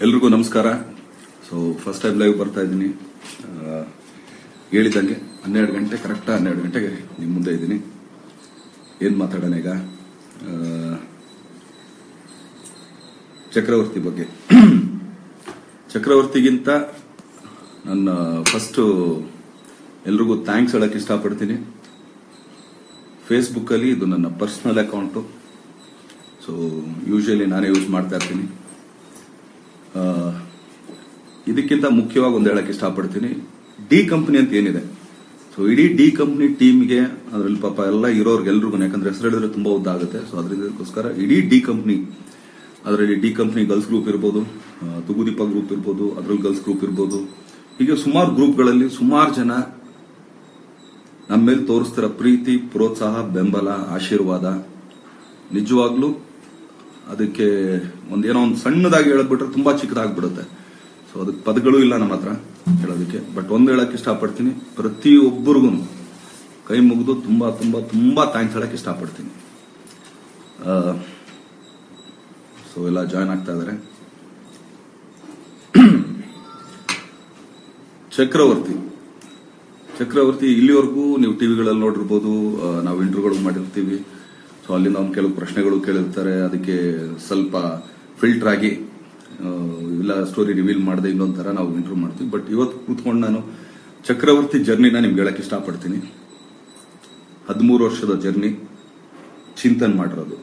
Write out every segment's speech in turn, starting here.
ಎಲ್ರಿಗೂ ನಮಸ್ಕಾರ so first time live ಬರ್ತಾ ಇದ್ದೀನಿ ಹೇಳಿದಂಗೆ ಹನ್ನೆರಡು ಗಂಟೆ ಕರೆಕ್ಟ್ ಹನ್ನೆರಡು ಗಂಟೆಗೆ ನಿಮ್ಮ ಮುಂದೆ ಇದ್ದೀನಿ ಏನು ಮಾತಾಡೋಣ ಈಗ ಆ, ಚಕ್ರವರ್ತಿ ಬಗ್ಗೆ ಚಕ್ರವರ್ತಿಗಿಂತ ನನ್ನ ಫಸ್ಟ್ ಎಲ್ರಿಗೂ ಥ್ಯಾಂಕ್ಸ್ ಹೇಳಕ್ ಇಷ್ಟಪಡ್ತೀನಿ ಫೇಸ್ಬುಕ್ಕಲ್ಲಿ ಇದು ನನ್ನ ಪರ್ಸನಲ್ ಅಕೌಂಟು ಸೊ ಯೂಶಲಿ ನಾನೇ ಯೂಸ್ ಮಾಡ್ತಾ ಇರ್ತೀನಿ ಆ, ಇದಕ್ಕಿಂತ ಮುಖ್ಯವಾಗಿ ಒಂದು ಹೇಳಕ್ ಇಷ್ಟಪಡ್ತೀನಿ ಡಿ ಕಂಪನಿ ಅಂತ ಏನಿದೆ ಸೊ ಇಡೀ ಡಿ ಕಂಪನಿ ಟೀಮ್ಗೆ ಅದ್ರಲ್ಲಿ ಪಾಪ ಎಲ್ಲ ಇರೋರ್ಗೆ ಎಲ್ರಿಗೂ ಯಾಕಂದ್ರೆ ಹೆಸರು ಹೇಳಿದ್ರೆ ತುಂಬಾ ಉದ್ದ ಆಗುತ್ತೆ ಸೊ ಅದರಿಂದಕ್ಕೋಸ್ಕರ ಇಡೀ ಡಿ ಕಂಪನಿ ಅದರಲ್ಲಿ ಡಿ ಕಂಪನಿ ಗರ್ಲ್ಸ್ ಗ್ರೂಪ್ ಇರ್ಬೋದು ಆ, ತುಗುದೀಪ ಗ್ರೂಪ್ ಇರ್ಬೋದು ಅದ್ರಲ್ಲಿ ಗರ್ಲ್ಸ್ ಗ್ರೂಪ್ ಇರ್ಬೋದು ಹೀಗೆ ಸುಮಾರು ಗ್ರೂಪ್ಗಳಲ್ಲಿ ಸುಮಾರು ಜನ ನಮ್ಮ ಮೇಲೆ ತೋರಿಸ್ತಿರೋ ಪ್ರೀತಿ ಪ್ರೋತ್ಸಾಹ ಬೆಂಬಲ ಆಶೀರ್ವಾದ ನಿಜವಾಗ್ಲೂ ಅದಕ್ಕೆ ಒಂದೇನೋ ಒಂದು ಸಣ್ಣದಾಗಿ ಹೇಳದ್ಬಿಟ್ರೆ ತುಂಬಾ ಚಿಕ್ಕದಾಗ್ಬಿಡುತ್ತೆ ಸೊ ಅದಕ್ಕೆ ಪದಗಳು ಇಲ್ಲ ನಮ್ಮ ಹತ್ರ ಹೇಳೋದಕ್ಕೆ ಬಟ್ ಒಂದ್ ಹೇಳಕ್ ಇಷ್ಟಪಡ್ತೀನಿ ಪ್ರತಿಯೊಬ್ಬರಿಗೂ ಕೈ ಮುಗಿದು ತುಂಬಾ ತುಂಬಾ ತುಂಬಾ ಥ್ಯಾಂಕ್ಸ್ ಹೇಳಕ್ ಇಷ್ಟಪಡ್ತೀನಿ ಸೊ ಎಲ್ಲ ಜಾಯ್ನ್ ಆಗ್ತಾ ಇದಾರೆ ಚಕ್ರವರ್ತಿ ಚಕ್ರವರ್ತಿ ಇಲ್ಲಿವರೆಗೂ ನೀವು ಟಿವಿಗಳಲ್ಲಿ ನೋಡಿರ್ಬೋದು ಆ, ನಾವು ಇಂಟರ್ವ್ಯೂಗಳು ಮಾಡಿರ್ತೀವಿ ಸೊ ಅಲ್ಲಿಂದ ಅವ್ನು ಕೆಲವು ಪ್ರಶ್ನೆಗಳು ಕೇಳಿರ್ತಾರೆ ಅದಕ್ಕೆ ಸ್ವಲ್ಪ ಫಿಲ್ಟರ್ ಆಗಿ ಆ, ಇಲ್ಲ ಸ್ಟೋರಿ ರಿವೀಲ್ ಮಾಡದೆ ಇನ್ನೊಂದ್ ತರ ನಾವು ಇಂಟರ್ವ್ಯೂ ಮಾಡ್ತೀವಿ ಬಟ್ ಇವತ್ತು ಕೂತ್ಕೊಂಡು ನಾನು ಚಕ್ರವರ್ತಿ ಜರ್ನಿನ ನಿಮ್ಗೆ ಹೇಳಕ್ ಇಷ್ಟಪಡ್ತೀನಿ ಹದಿಮೂರು ವರ್ಷದ ಜರ್ನಿ ಚಿಂತನ್ ಮಾಡಿರೋದು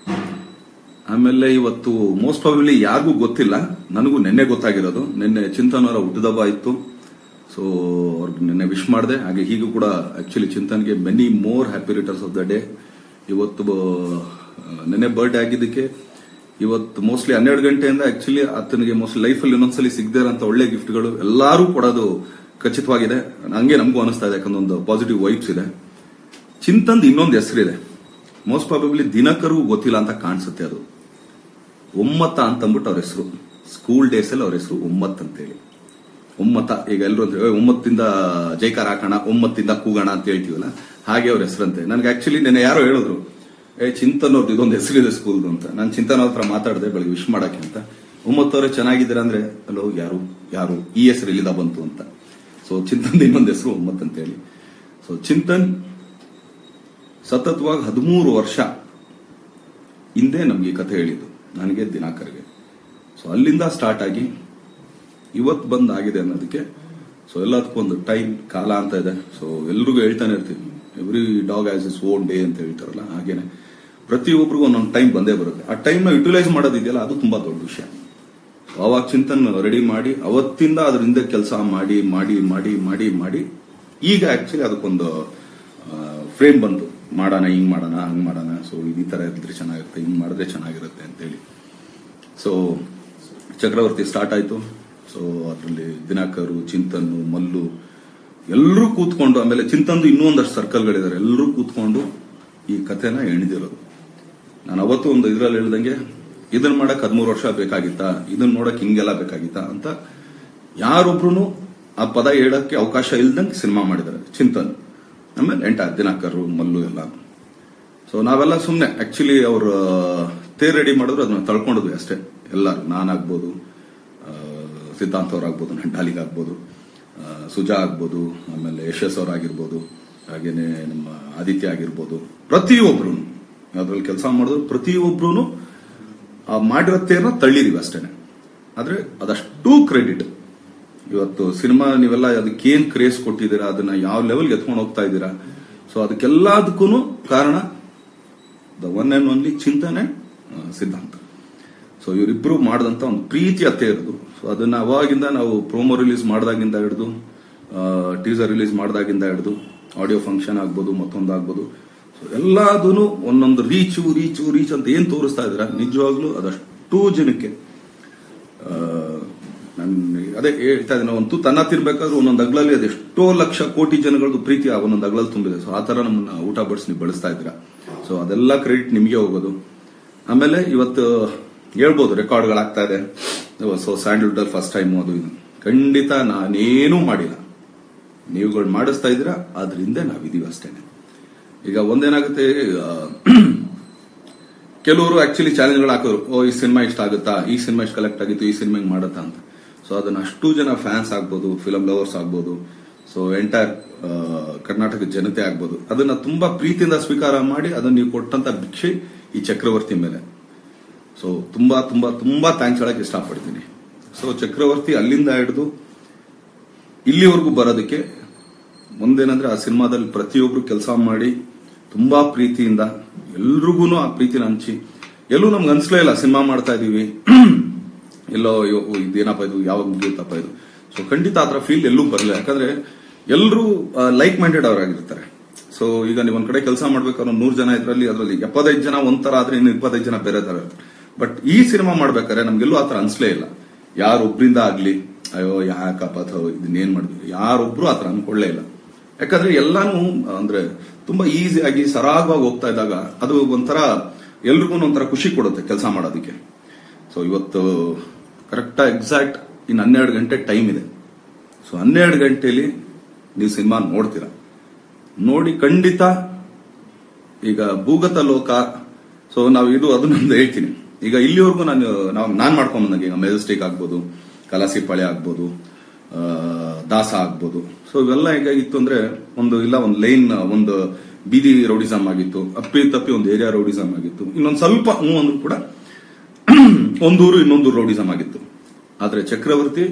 ಆಮೇಲೆ ಇವತ್ತು ಮೋಸ್ಟ್ ಪ್ರಾಬಬ್ಲಿ ಯಾರಿಗೂ ಗೊತ್ತಿಲ್ಲ ನನಗೂ ನಿನ್ನೆ ಗೊತ್ತಾಗಿರೋದು ನಿನ್ನೆ ಚಿಂತನ್ ಅವರ ಹುಟ್ಟದಬ್ಬ ಇತ್ತು ಸೊ ಅವ್ರಿಗೆ ನಿನ್ನೆ ವಿಶ್ ಮಾಡಿದೆ ಹಾಗೆ ಹೀಗೂ ಕೂಡ ಆಕ್ಚುಲಿ ಚಿಂತನ್ಗೆ many more happy returns of the day ಇವತ್ತು ಬ- ನಿನ್ನೆ ಬರ್ಡೇ ಆಗಿದ್ದಕ್ಕೆ ಇವತ್ತು ಮೋಸ್ಟ್ಲಿ ಹನ್ನೆರಡು ಗಂಟೆಯಿಂದ ಆಕ್ಚುಲಿ ಆತನಿಗೆ ಮೋಸ್ಟ್ಲಿ ಲೈಫಲ್ಲಿ ಇನ್ನೊಂದ್ಸಲಿ ಸಿಗದೇ ಇರೋಂಥ ಒಳ್ಳೆ ಗಿಫ್ಟ್ಗಳು ಎಲ್ಲರೂ ಕೊಡೋದು ಖಚಿತವಾಗಿದೆ ಹಂಗೆ ನಮಗೂ ಅನಿಸ್ತಾ ಇದೆ ಯಾಕಂದ್ರೆ ಒಂದು ಪಾಸಿಟಿವ್ ವೈಬ್ಸ್ ಇದೆ ಚಿಂತನ್ದು ಇನ್ನೊಂದು ಹೆಸರಿದೆ ಮೋಸ್ಟ್ ಪ್ರಾಬಬ್ಲಿ ದಿನಕರಿಗೂ ಗೊತ್ತಿಲ್ಲ ಅಂತ ಕಾಣಿಸುತ್ತೆ ಅದು ಒಮ್ಮತ್ತ ಅಂತ ಅಂದ್ಬಿಟ್ಟು ಅವ್ರ ಹೆಸರು ಸ್ಕೂಲ್ ಡೇಸ್ ಅಲ್ಲಿ ಅವ್ರ ಹೆಸರು ಒಮ್ಮತ್ ಅಂತೇಳಿ ಒಮ್ಮತ ಈಗ ಎಲ್ಲರೂ ಅಂತ "ಏ, ಒಮ್ಮತ್ತಿಂದ ಜೈಕಾರ ಹಾಕೋಣ ಒಮ್ಮತ್ತಿಂದ ಕೂಗೋಣ ಅಂತ ಹೇಳ್ತೀವಲ್ಲ ಹಾಗೆ ಅವ್ರ ಹೆಸರಂತೆ ನನಗೆ ಆಕ್ಚುಲಿ ನೆನೆ ಯಾರೋ ಹೇಳಿದ್ರು ಏ ಚಿಂತನ್ ಅವ್ರದ್ದು ಇದೊಂದು ಹೆಸರಿದೆ ಸ್ಕೂಲ್ದು ಅಂತ ನಾನು ಚಿಂತನ್ ಅವ್ರ ಹತ್ರ ಮಾತಾಡಿದೆ ಬೆಳಗ್ಗೆ ವಿಶ್ ಮಾಡಕ್ಕೆ ಅಂತ ಒಮ್ಮತ್ತವ್ರೆ ಚೆನ್ನಾಗಿದ್ದೀರಾ ಅಂದ್ರೆ ಹಲೋ ಯಾರು ಯಾರು ಈ ಹೆಸರು ಇಲ್ಲಿಂದ ಬಂತು ಅಂತ ಸೊ ಚಿಂತನ್ ಇನ್ನೊಂದು ಹೆಸರು ಒಮ್ಮತ್ ಅಂತ ಹೇಳಿ ಸೊ ಚಿಂತನ್ ಸತತವಾಗಿ ಹದಿಮೂರು ವರ್ಷ ಹಿಂದೆ ನಮ್ಗೆ ಈ ಕಥೆ ಹೇಳಿದ್ದು ನನಗೆ ದಿನಾಕರ್ಗೆ ಸೊ ಅಲ್ಲಿಂದ ಸ್ಟಾರ್ಟ್ ಆಗಿ ಇವತ್ತು ಬಂದ್ ಆಗಿದೆ ಅನ್ನೋದಕ್ಕೆ ಸೊ ಎಲ್ಲದಕ್ಕೂ ಒಂದು ಟೈಮ್ ಕಾಲ ಅಂತ ಇದೆ ಸೊ ಎಲ್ರಿಗೂ ಹೇಳ್ತಾನೆ ಇರ್ತೀವಿ every dog has is own day ಅಂತ ಹೇಳ್ತಾರಲ್ಲ ಹಾಗೇನೆ ಪ್ರತಿಯೊಬ್ಬರಿಗೂ ಒಂದೊಂದು ಟೈಮ್ ಬಂದೇ ಬರುತ್ತೆ ಆ ಟೈಮ್ ನ ಯುಟಿಲೈಸ್ ಮಾಡೋದಿದೆಯಲ್ಲ ಅದು ತುಂಬಾ ದೊಡ್ಡ ವಿಷಯ ಅವಾಗ ಚಿಂತನ್ ರೆಡಿ ಮಾಡಿ ಅವತ್ತಿಂದ ಅದ್ರ ಹಿಂದೆ ಕೆಲಸ ಮಾಡಿ ಮಾಡಿ ಮಾಡಿ ಮಾಡಿ ಮಾಡಿ ಈಗ ಆಕ್ಚುಲಿ ಅದಕ್ಕೊಂದು ಫ್ರೇಮ್ ಬಂತು ಮಾಡೋಣ ಹಿಂಗ್ ಮಾಡೋಣ ಹಂಗ್ ಮಾಡೋಣ ಸೊ ಈ ತರ ಇದ್ರೆ ಚೆನ್ನಾಗಿರುತ್ತೆ ಹಿಂಗ್ ಮಾಡಿದ್ರೆ ಚೆನ್ನಾಗಿರುತ್ತೆ ಅಂತೇಳಿ ಸೊ ಚಕ್ರವರ್ತಿ ಸ್ಟಾರ್ಟ್ ಆಯ್ತು ಸೊ ಅದರಲ್ಲಿ ದಿನಾಕರು ಚಿಂತನ್ನು ಮಲ್ಲು ಎಲ್ಲರೂ ಕೂತ್ಕೊಂಡು ಆಮೇಲೆ ಚಿಂತನ್ದು ಇನ್ನೂ ಒಂದಷ್ಟು ಸರ್ಕಲ್ಗಳಿದ್ದಾರೆ ಎಲ್ಲರೂ ಕೂತ್ಕೊಂಡು ಈ ಕಥೆನ ಎಣಿದಿರೋದು ನಾನು ಅವತ್ತು ಒಂದು ಇದ್ರಲ್ಲಿ ಹೇಳ್ದಂಗೆ ಇದನ್ನ ಮಾಡಕ್ ಹದಿಮೂರು ವರ್ಷ ಬೇಕಾಗಿತ್ತಾ ಇದನ್ನ ನೋಡಕ್ ಹಿಂಗೆಲ್ಲ ಬೇಕಾಗಿತ್ತಾ ಅಂತ ಯಾರೊಬ್ರು ಆ ಪದ ಹೇಳಕ್ಕೆ ಅವಕಾಶ ಇಲ್ದಂಗೆ ಸಿನಿಮಾ ಮಾಡಿದ್ದಾರೆ ಚಿಂತನ್ ಆಮೇಲೆ ಎಂಟ ದಿನಾಕರು ಮಲ್ಲು ಎಲ್ಲ ಸೊ ನಾವೆಲ್ಲ ಸುಮ್ಮನೆ ಆಕ್ಚುಲಿ ಅವ್ರ ತೇರ್ ರೆಡಿ ಮಾಡಿದ್ರು ಅದನ್ನ ತಳ್ಕೊಂಡಿದ್ವಿ ಅಷ್ಟೇ ಎಲ್ಲರೂ ನಾನಾಗ್ಬೋದು ಆ, ಸಿದ್ಧಾಂತ್ ಅವ್ರಾಗ್ಬೋದು ನಂಟಾಲಿಗ್ ಆಗ್ಬೋದು ಆ, ಸುಜಾ ಆಗ್ಬೋದು ಆಮೇಲೆ ಯಶಸ್ ಅವ್ರಾಗಿರ್ಬೋದು ಹಾಗೇನೆ ನಮ್ಮ ಆದಿತ್ಯ ಆಗಿರ್ಬೋದು ಪ್ರತಿಯೊಬ್ರು ಅದ್ರಲ್ಲಿ ಕೆಲಸ ಮಾಡಿದ್ರು ಪ್ರತಿಯೊಬ್ರು ಆ ಮಾಡಿರೋ ತೇರ್ನ ತಳ್ಳಿದೀವಿ ಅಷ್ಟೇನೆ ಆದ್ರೆ ಅದಷ್ಟು ಕ್ರೆಡಿಟ್ ಇವತ್ತು ಸಿನಿಮಾ ನೀವೆಲ್ಲ ಅದಕ್ಕೆ ಏನ್ ಕ್ರೇಸ್ ಕೊಟ್ಟಿದ್ದೀರಾ ಅದನ್ನ ಯಾವ ಲೆವೆಲ್ಗೆ ಎತ್ಕೊಂಡು ಹೋಗ್ತಾ ಇದ್ದೀರಾ ಸೊ ಅದಕ್ಕೆಲ್ಲದಕ್ಕೂ ಕಾರಣ ದ ಒನ್ ಅಂಡ್ ಓನ್ಲಿ ಚಿಂತನೆ ಆ, ಸಿದ್ಧಾಂತ ಸೊ ಇವರಿಬ್ರು ಮಾಡಿದಂತ ಒಂದು ಪ್ರೀತಿ ಅತ್ತೆ ಇರೋದು ಸೊ ಅದನ್ನ ಅವಾಗಿಂದ ನಾವು ಪ್ರೋಮೋ ರಿಲೀಸ್ ಮಾಡಿದಾಗಿಂದ ಹಿಡಿದು ಟೀಸರ್ ರಿಲೀಸ್ ಮಾಡಿದಾಗಿಂದ ಹಿಡಿದು ಆಡಿಯೋ ಫಂಕ್ಷನ್ ಆಗ್ಬೋದು ಮತ್ತೊಂದು ಆಗ್ಬೋದು ಸೊ ಎಲ್ಲದೂ ಒಂದೊಂದು ರೀಚು ರೀಚು ರೀಚ್ ಅಂತ ಏನ್ ತೋರಿಸ್ತಾ ಇದ್ದೀರಾ ನಿಜವಾಗ್ಲೂ ಅದಷ್ಟು ಜನಕ್ಕೆ ಆ, ನನ್ ಅದೇ ಹೇಳ್ತಾ ಇದ್ದೀನಿ ಒಂದು ತನ್ನ ತಿರ್ಬೇಕಾದ್ರೆ ಒಂದೊಂದು ಅಗ್ಲಲ್ಲಿ ಅದೆಷ್ಟೋ ಲಕ್ಷ ಕೋಟಿ ಜನಗಳದ್ದು ಪ್ರೀತಿ ಆ ಒಂದೊಂದು ಅಗ್ಲಲ್ಲಿ ತುಂಬಿದೆ ಸೊ ಆ ತರ ನಮ್ಮನ್ನ ಊಟ ಬಡಿಸಿ ನೀವು ಬಳಸ್ತಾ ಇದ್ದೀರಾ ಸೊ ಅದೆಲ್ಲ ಕ್ರೆಡಿಟ್ ನಿಮಗೆ ಹೋಗೋದು ಆಮೇಲೆ ಇವತ್ತು ಹೇಳ್ಬೋದು ರೆಕಾರ್ಡ್ಗಳಾಗ್ತಾ ಇದೆ ಸೊ ಸ್ಯಾಂಡಲ್ವುಡ್ ಅಲ್ಲಿ ಫಸ್ಟ್ ಟೈಮ್ ಅದು ಇದು ಖಂಡಿತ ನಾನೇನೂ ಮಾಡಿಲ್ಲ ನೀವುಗಳು ಮಾಡಿಸ್ತಾ ಇದ್ದೀರಾ ಅದ್ರ ಹಿಂದೆ ನಾವಿದೀವಿ ಅಷ್ಟೇನೆ ಈಗ ಒಂದೇನಾಗುತ್ತೆ ಆ, ಕೆಲವರು ಆಕ್ಚುಲಿ ಚಾಲೆಂಜ್ಗಳು ಹಾಕೋರು ಓ ಈ ಸಿನಿಮಾ ಇಷ್ಟ ಆಗುತ್ತಾ ಈ ಸಿನಿಮಾ ಇಷ್ಟ ಕಲೆಕ್ಟ್ ಆಗಿತ್ತು ಈ ಸಿನಿಮಾ ಹಿಂಗ್ ಮಾಡುತ್ತಾ ಅಂತ ಸೊ ಅದನ್ನ ಅಷ್ಟು ಜನ ಫ್ಯಾನ್ಸ್ ಆಗ್ಬೋದು ಫಿಲಂ ಲವರ್ಸ್ ಆಗ್ಬೋದು ಸೊ ಎಂಟೈರ್ ಕರ್ನಾಟಕದ ಜನತೆ ಆಗ್ಬೋದು ಅದನ್ನ ತುಂಬಾ ಪ್ರೀತಿಯಿಂದ ಸ್ವೀಕಾರ ಮಾಡಿ ಅದನ್ನ ನೀವು ಕೊಟ್ಟಂತ ಭಿಕ್ಷೆ ಈ ಚಕ್ರವರ್ತಿ ಮೇಲೆ ಸೊ ತುಂಬಾ ತುಂಬಾ ತುಂಬಾ ಥ್ಯಾಂಕ್ಸ್ ಹೇಳಕ್ ಇಷ್ಟಪಡ್ತೀನಿ ಸೊ ಚಕ್ರವರ್ತಿ ಅಲ್ಲಿಂದ ಹಿಡಿದು ಇಲ್ಲಿವರೆಗೂ ಬರೋದಕ್ಕೆ ಒಂದೇನಂದ್ರೆ ಆ ಸಿನಿಮಾದಲ್ಲಿ ಪ್ರತಿಯೊಬ್ರು ಕೆಲಸ ಮಾಡಿ ತುಂಬಾ ಪ್ರೀತಿಯಿಂದ ಎಲ್ರಿಗೂ ಆ ಪ್ರೀತಿನ ಹಂಚಿ ಎಲ್ಲೂ ನಮ್ಗೆ ಅನ್ಸ್ಲೇ ಇಲ್ಲ ಸಿನಿಮಾ ಮಾಡ್ತಾ ಇದೀವಿ ಎಲ್ಲೋ ಅಯ್ಯೋ, ಓ, ಇದೇನಪ್ಪ ಇದು ಯಾವಾಗ ಮುಗಿಯುತ್ತಪ್ಪ ಇದು ಸೊ ಖಂಡಿತ ಆತರ ಫೀಲ್ ಎಲ್ಲೂ ಬರಲಿಲ್ಲ ಯಾಕಂದ್ರೆ ಎಲ್ಲರೂ ಲೈಕ್ ಮೈಂಡೆಡ್ ಅವರಾಗಿರ್ತಾರೆ ಸೊ ಈಗ ನೀವು ಒಂದ್ ಕಡೆ ಕೆಲಸ ಮಾಡ್ಬೇಕಾದ್ರೆ ನೂರು ಜನ ಇದ್ರಲ್ಲಿ ಅದರಲ್ಲಿ ಎಪ್ಪತ್ತೈದು ಜನ ಒಂಥರ ಆದ್ರೆ ಇನ್ನು ಇಪ್ಪತ್ತೈದು ಜನ ಬೇರೆ ತರ ಬಟ್ ಈ ಸಿನಿಮಾ ಮಾಡ್ಬೇಕಾದ್ರೆ ನಮ್ಗೆಲ್ಲೂ ಆತರ ಅನ್ಸ್ಲೇ ಇಲ್ಲ ಯಾರೊಬ್ರಿಂದ ಆಗ್ಲಿ ಅಯ್ಯೋ ಯಾಕಪ್ಪ ಅಥವಾ ಇದನ್ನೇನ್ ಮಾಡಿದ್ವಿ ಯಾರೊಬ್ರು ಆತರ ಅನ್ಕೊಳ್ಳೇ ಇಲ್ಲ ಯಾಕಂದ್ರೆ ಎಲ್ಲಾನು ಅಂದ್ರೆ ತುಂಬಾ ಈಸಿಯಾಗಿ ಸರಾಗವಾಗಿ ಹೋಗ್ತಾ ಇದ್ದಾಗ ಅದು ಒಂಥರ ಎಲ್ರಿಗೂ ಒಂಥರ ಖುಷಿ ಕೊಡುತ್ತೆ ಕೆಲಸ ಮಾಡೋದಕ್ಕೆ ಸೊ ಇವತ್ತು ಕರೆಕ್ಟ್ ಎಕ್ಸಾಕ್ಟ್ ಇನ್ನು ಹನ್ನೆರಡು ಗಂಟೆ ಟೈಮ್ ಇದೆ ಸೊ ಹನ್ನೆರಡು ಗಂಟೆಯಲ್ಲಿ ನೀವು ಸಿನಿಮಾ ನೋಡ್ತೀರಾ ನೋಡಿ ಖಂಡಿತ ಈಗ ಭೂಗತ ಲೋಕ ಸೊ ನಾವು ಇದು ಅದನ್ನೊಂದು ಹೇಳ್ತೀನಿ ಈಗ ಇಲ್ಲಿವರೆಗೂ ನಾನು ನಾವು ನಾನ್ ಮಾಡ್ಕೊಂಡ್ ಬಂದಂಗೆ ಈಗ ಮೆಜೆಸ್ಟಿಕ್ ಆಗ್ಬೋದು ಕಲಾಸಿಪಾಳ್ಯ ಆಗ್ಬೋದು ಆ, ದಾಸ ಆಗ್ಬೋದು ಸೊ ಇವೆಲ್ಲ ಹೇಗಾಗಿತ್ತು ಅಂದ್ರೆ ಒಂದು ಇಲ್ಲ ಒಂದು ಲೈನ್ ಒಂದು ಬೀದಿ ರೌಡಿಸಮ್ ಆಗಿತ್ತು ಅಪ್ಪಿ ತಪ್ಪಿ ಒಂದು ಏರಿಯಾ ರೌಡಿಸಮ್ ಆಗಿತ್ತು ಇನ್ನೊಂದು ಸ್ವಲ್ಪ ಹ್ಞೂ ಅಂದ್ರೂ ಕೂಡ ಒಂದೂರು ಇನ್ನೊಂದು ರೌಡಿಸಮ್ ಆಗಿತ್ತು ಆದ್ರೆ ಚಕ್ರವರ್ತಿ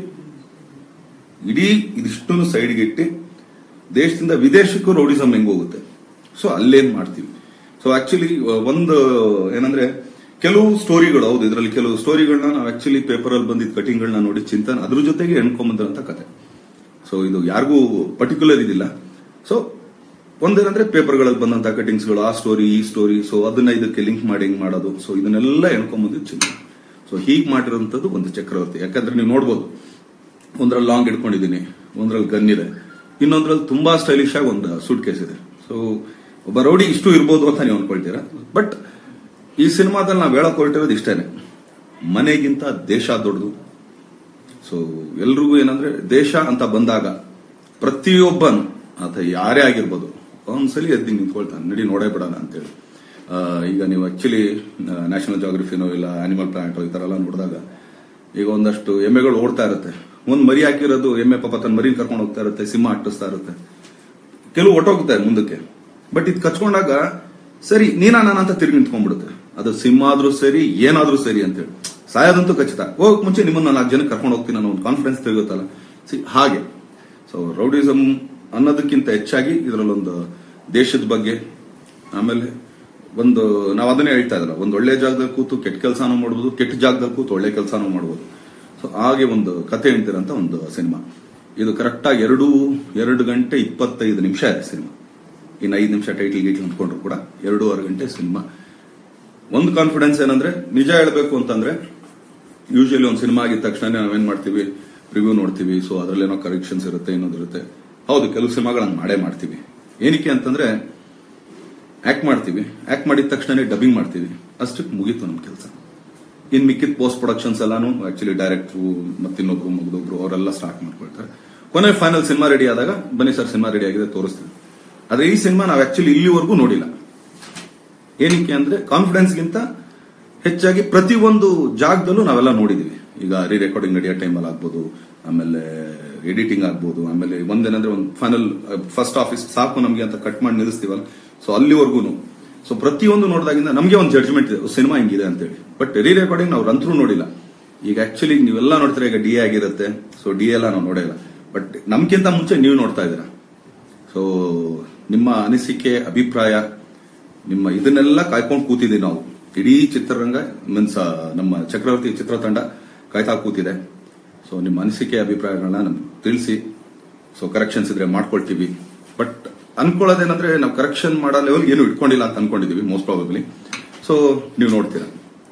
ಇಡೀ ಇದಿಷ್ಟನ್ನು ಸೈಡ್ಗೆ ಇಟ್ಟು ದೇಶದಿಂದ ವಿದೇಶಕ್ಕೂ ರೌಡಿಸಮ್ ಹೆಂಗ್ ಹೋಗುತ್ತೆ ಸೊ ಅಲ್ಲೇನ್ ಮಾಡ್ತೀವಿ ಸೊ ಆಕ್ಚುಲಿ ಒಂದು ಏನಂದ್ರೆ ಕೆಲವು ಸ್ಟೋರಿಗಳು ಹೌದು ಇದರಲ್ಲಿ ಕೆಲವು ಸ್ಟೋರಿಗಳನ್ನ ನಾವು ಆಕ್ಚುಲಿ ಪೇಪರ್ ಅಲ್ಲಿ ಬಂದಿದ್ದ ಕಟಿಂಗ್ಗಳನ್ನ ನೋಡಿ ಚಿಂತನೆ ಅದ್ರ ಜೊತೆಗೆ ಎಣ್ಕೊಂಬಂದಿರಂತ ಕತೆ ಸೊ ಇದು ಯಾರಿಗೂ ಪರ್ಟಿಕ್ಯುಲರ್ ಇದಿಲ್ಲ ಸೊ ಒಂದೇನಂದ್ರೆ ಪೇಪರ್ಗಳಲ್ಲಿ ಬಂದಂತ ಕಟಿಂಗ್ಸ್ಗಳು ಆ ಸ್ಟೋರಿ ಈ ಸ್ಟೋರಿ ಸೊ ಅದನ್ನ ಇದಕ್ಕೆ ಲಿಂಕ್ ಮಾಡಿ ಹೆಂಗ್ ಮಾಡೋದು ಸೊ ಇದನ್ನೆಲ್ಲ ಎಣ್ಕೊಂಬಂದಿದ್ದು ಚಿಂತನೆ ಸೊ ಹೀಗ್ ಮಾಡಿರೋಂಥದ್ದು ಒಂದು ಚಕ್ರವರ್ತಿ ಯಾಕಂದ್ರೆ ನೀವು ನೋಡ್ಬೋದು ಒಂದ್ರಲ್ಲಿ ಲಾಂಗ್ ಇಟ್ಕೊಂಡಿದ್ದೀನಿ ಒಂದ್ರಲ್ಲಿ ಗನ್ ಇದೆ ಇನ್ನೊಂದ್ರಲ್ಲಿ ತುಂಬಾ ಸ್ಟೈಲಿಶ್ ಆಗಿ ಒಂದು ಸೂಟ್ ಕೇಸ್ ಇದೆ ಸೊ ಒಬ್ಬ ರೌಡಿ ಇಷ್ಟು ಇರ್ಬೋದು ಅಂತ ನೀವು ಅನ್ಕೊಳ್ತೀರಾ ಬಟ್ ಈ ಸಿನಿಮಾದಲ್ಲಿ ನಾವು ಹೇಳಕ್ ಹೊರಟಿರೋದು ಇಷ್ಟೇನೆ ಮನೆಗಿಂತ ದೇಶ ದೊಡ್ಡದು ಸೊ ಎಲ್ರಿಗೂ ಏನಂದ್ರೆ ದೇಶ ಅಂತ ಬಂದಾಗ ಪ್ರತಿಯೊಬ್ಬನು ಅಥವಾ ಯಾರೇ ಆಗಿರ್ಬೋದು ಒಂದ್ಸಲಿ ಎದ್ದು ನಿಂತ್ಕೊಳ್ತಾನೆ ನಡಿ ನೋಡೇ ಬಿಡೋಣ ಅಂತೇಳಿ ಆ, ಈಗ ನೀವು ಆಕ್ಚುಲಿ ನ್ಯಾಷನಲ್ ಜಾಗ್ರಫಿನೋ ಇಲ್ಲ ಆನಿಮಲ್ ಪ್ಲಾನೆಟೋ ಈ ತರ ಎಲ್ಲ ನೋಡಿದಾಗ ಈಗ ಒಂದಷ್ಟು ಎಮ್ಮೆಗಳು ಓಡ್ತಾ ಇರುತ್ತೆ ಒಂದ್ ಮರಿ ಹಾಕಿರೋದು ಎಮ್ಮೆ ಪಾಪ ತನ್ನ ಮರಿ ಕರ್ಕೊಂಡು ಹೋಗ್ತಾ ಇರುತ್ತೆ ಸಿಂಹ ಅಟ್ಟಿಸ್ತಾ ಇರುತ್ತೆ ಕೆಲವು ಹೊಟ್ಟೋಗ್ತಾರೆ ಮುಂದಕ್ಕೆ ಬಟ್ ಇದು ಕಚ್ಕೊಂಡಾಗ ಸರಿ ನೀನಾ ನಾನು ಅಂತ ತಿರುಗಿ ನಿಂತ್ಕೊಂಡ್ಬಿಡುತ್ತೆ ಅದು ಸಿಂಹ ಆದ್ರೂ ಸರಿ ಏನಾದ್ರೂ ಸರಿ ಅಂತೇಳಿ ಸಾಯೋದಂತೂ ಖಚಿತ ಹೋಗಕ್ ಮುಂಚೆ ನಿಮ್ಮನ್ನ ನಾಲ್ಕು ಜನ ಕರ್ಕೊಂಡು ಹೋಗ್ತೀನಿ ಅನ್ನೋ ಒಂದು ಕಾನ್ಫಿಡೆನ್ಸ್ ತೆಗೆಯುತ್ತಲ್ಲ ಸಿ ಹಾಗೆ ಸೊ ರೌಡಿಸಮ್ ಅನ್ನೋದಕ್ಕಿಂತ ಹೆಚ್ಚಾಗಿ ಇದರಲ್ಲೊಂದು ದೇಶದ ಬಗ್ಗೆ ಆಮೇಲೆ ಒಂದು ನಾವು ಅದನ್ನೇ ಹೇಳ್ತಾ ಇದ್ರಲ್ಲ ಒಂದು ಒಳ್ಳೆ ಜಾಗದಲ್ಲಿ ಕೂತು ಕೆಟ್ಟ ಕೆಲಸನೂ ಮಾಡ್ಬೋದು ಕೆಟ್ಟ ಜಾಗದಲ್ಲಿ ಕೂತು ಒಳ್ಳೆ ಕೆಲಸನೂ ಮಾಡ್ಬೋದು ಸೊ ಹಾಗೆ ಒಂದು ಕತೆ ಹೇಳ್ತಿರಂತ ಒಂದು ಸಿನಿಮಾ ಇದು ಕರೆಕ್ಟ್ ಆಗಿ ಎರಡು ಎರಡು ಗಂಟೆ ಇಪ್ಪತ್ತೈದು ನಿಮಿಷ ಇದೆ ಸಿನಿಮಾ ಇನ್ನು ಐದು ನಿಮಿಷ ಟೈಟಲ್ ಗೀಟ್ಲ್ ಅಂದ್ಕೊಂಡ್ರು ಕೂಡ ಎರಡೂವರೆ ಗಂಟೆ ಸಿನಿಮಾ ಒಂದು ಕಾನ್ಫಿಡೆನ್ಸ್ ಏನಂದ್ರೆ ನಿಜ ಹೇಳ್ಬೇಕು ಅಂತಂದ್ರೆ ಯೂಶಲಿ ಒಂದು ಸಿನಿಮಾ ಆಗಿದ ತಕ್ಷಣ ನಾವೇನ್ ಮಾಡ್ತೀವಿ ರಿವ್ಯೂ ನೋಡ್ತೀವಿ ಸೊ ಅದ್ರಲ್ಲಿ ಏನೋ ಕರೆಕ್ಷನ್ಸ್ ಇರುತ್ತೆ ಇನ್ನೊಂದು ಇರುತ್ತೆ ಹೌದು ಕೆಲವು ಸಿನಿಮಾಗಳನ್ನ ಮಾಡೇ ಮಾಡ್ತೀವಿ ಏನಕ್ಕೆ ಅಂತಂದ್ರೆ ಆಕ್ಟ್ ಮಾಡ್ತೀವಿ ಆಕ್ಟ್ ಮಾಡಿದ ತಕ್ಷಣ ಡಬ್ಬಿಂಗ್ ಮಾಡ್ತೀವಿ ಅಷ್ಟಕ್ಕೆ ಮುಗೀತು ನಮ್ಮ ಕೆಲಸ ಇನ್ ಮಿಕ್ಕಿದ ಪೋಸ್ಟ್ ಪ್ರೊಡಕ್ಷನ್ಸ್ ಎಲ್ಲಾನು ಆಕ್ಚುಲಿ ಡೈರೆಕ್ಟ್ರು ಮತ್ತಿನ್ನೊಬ್ರು ಮುಗಿದೊಬ್ರು ಅವರೆಲ್ಲ ಸ್ಟಾರ್ಟ್ ಮಾಡ್ಕೊಳ್ತಾರೆ ಕೊನೆ ಫೈನಲ್ ಸಿನಿಮಾ ರೆಡಿ ಆದಾಗ ಬನ್ನಿ ಸರ್ ಸಿನಿಮಾ ರೆಡಿ ಆಗಿದೆ ತೋರಿಸ್ತೀವಿ ಆದ್ರೆ ಈ ಸಿನಿಮಾ ನಾವು ಆಕ್ಚುಲಿ ಇಲ್ಲಿವರೆಗೂ ನೋಡಿಲ್ಲ ಏನಕ್ಕೆ ಅಂದ್ರೆ ಕಾನ್ಫಿಡೆನ್ಸ್ ಗಿಂತ ಹೆಚ್ಚಾಗಿ ಪ್ರತಿಯೊಂದು ಜಾಗದಲ್ಲೂ ನಾವೆಲ್ಲ ನೋಡಿದೀವಿ ಈಗ ರೀ ರೆಕಾರ್ಡಿಂಗ್ ನಡೆಯೋ ಟೈಮಲ್ಲಿ ಆಗ್ಬೋದು ಆಮೇಲೆ ಎಡಿಟಿಂಗ್ ಆಗ್ಬೋದು ಆಮೇಲೆ ಒಂದೇನಂದ್ರೆ ಒಂದು ಫೈನಲ್ ಫಸ್ಟ್ ಆಫೀಸ್ ಸಾಕು ನಮ್ಗೆ ಅಂತ ಕಟ್ ಮಾಡಿ ನಿಲ್ಲಿಸ್ತೀವಲ್ಲ ಸೊ ಅಲ್ಲಿವರೆಗೂ ಸೊ ಪ್ರತಿಯೊಂದು ನೋಡಿದಾಗಿಂದ ನಮಗೆ ಒಂದು ಜಡ್ಜ್ಮೆಂಟ್ ಇದೆ ಸಿನಿಮಾ ಹಿಂಗಿದೆ ಅಂತೇಳಿ ಬಟ್ ರೀ ರೆಕಾರ್ಡಿಂಗ್ ನಾವು ರಂತ್ರು ನೋಡಿಲ್ಲ ಈಗ ಆಕ್ಚುಲಿ ನೀವೆಲ್ಲ ನೋಡ್ತೀರಾ ಈಗ ಡಿ ಎ ಆಗಿರುತ್ತೆ ಸೊ ಡಿ ಎಲ್ಲ ನಾವು ನೋಡಿಲ್ಲ ಬಟ್ ನಮ್ಗಿಂತ ಮುಂಚೆ ನೀವು ನೋಡ್ತಾ ಇದ್ದೀರಾ ಸೊ ನಿಮ್ಮ ಅನಿಸಿಕೆ ಅಭಿಪ್ರಾಯ ನಿಮ್ಮ ಇದನ್ನೆಲ್ಲ ಕಾಯ್ಕೊಂಡು ಕೂತಿದ್ದೀವಿ ನಾವು ಇಡೀ ಚಿತ್ರರಂಗ ಮೀನ್ಸ್ ನಮ್ಮ ಚಕ್ರವರ್ತಿ ಚಿತ್ರತಂಡ ಕಾಯ್ತಾ ಕೂತಿದೆ ಸೊ ನಿಮ್ಮ ಅನಿಸಿಕೆ ಅಭಿಪ್ರಾಯಗಳನ್ನ ನಮ್ಗೆ ತಿಳಿಸಿ ಸೊ ಕರೆಕ್ಷನ್ಸ್ ಇದ್ರೆ ಮಾಡ್ಕೊಳ್ತೀವಿ ಬಟ್ ಅನ್ಕೊಳ್ಳೋದೇನಂದ್ರೆ ನಾವು ಕರೆಕ್ಷನ್ ಮಾಡೋ ಲೆವೆಲ್ ಏನು ಇಟ್ಕೊಂಡಿಲ್ಲ ಅಂತ ಅನ್ಕೊಂಡಿದೀವಿ ಮೋಸ್ಟ್ ಪ್ರಾಬಬ್ಲಿ ಸೊ ನೀವು ನೋಡ್ತೀರಾ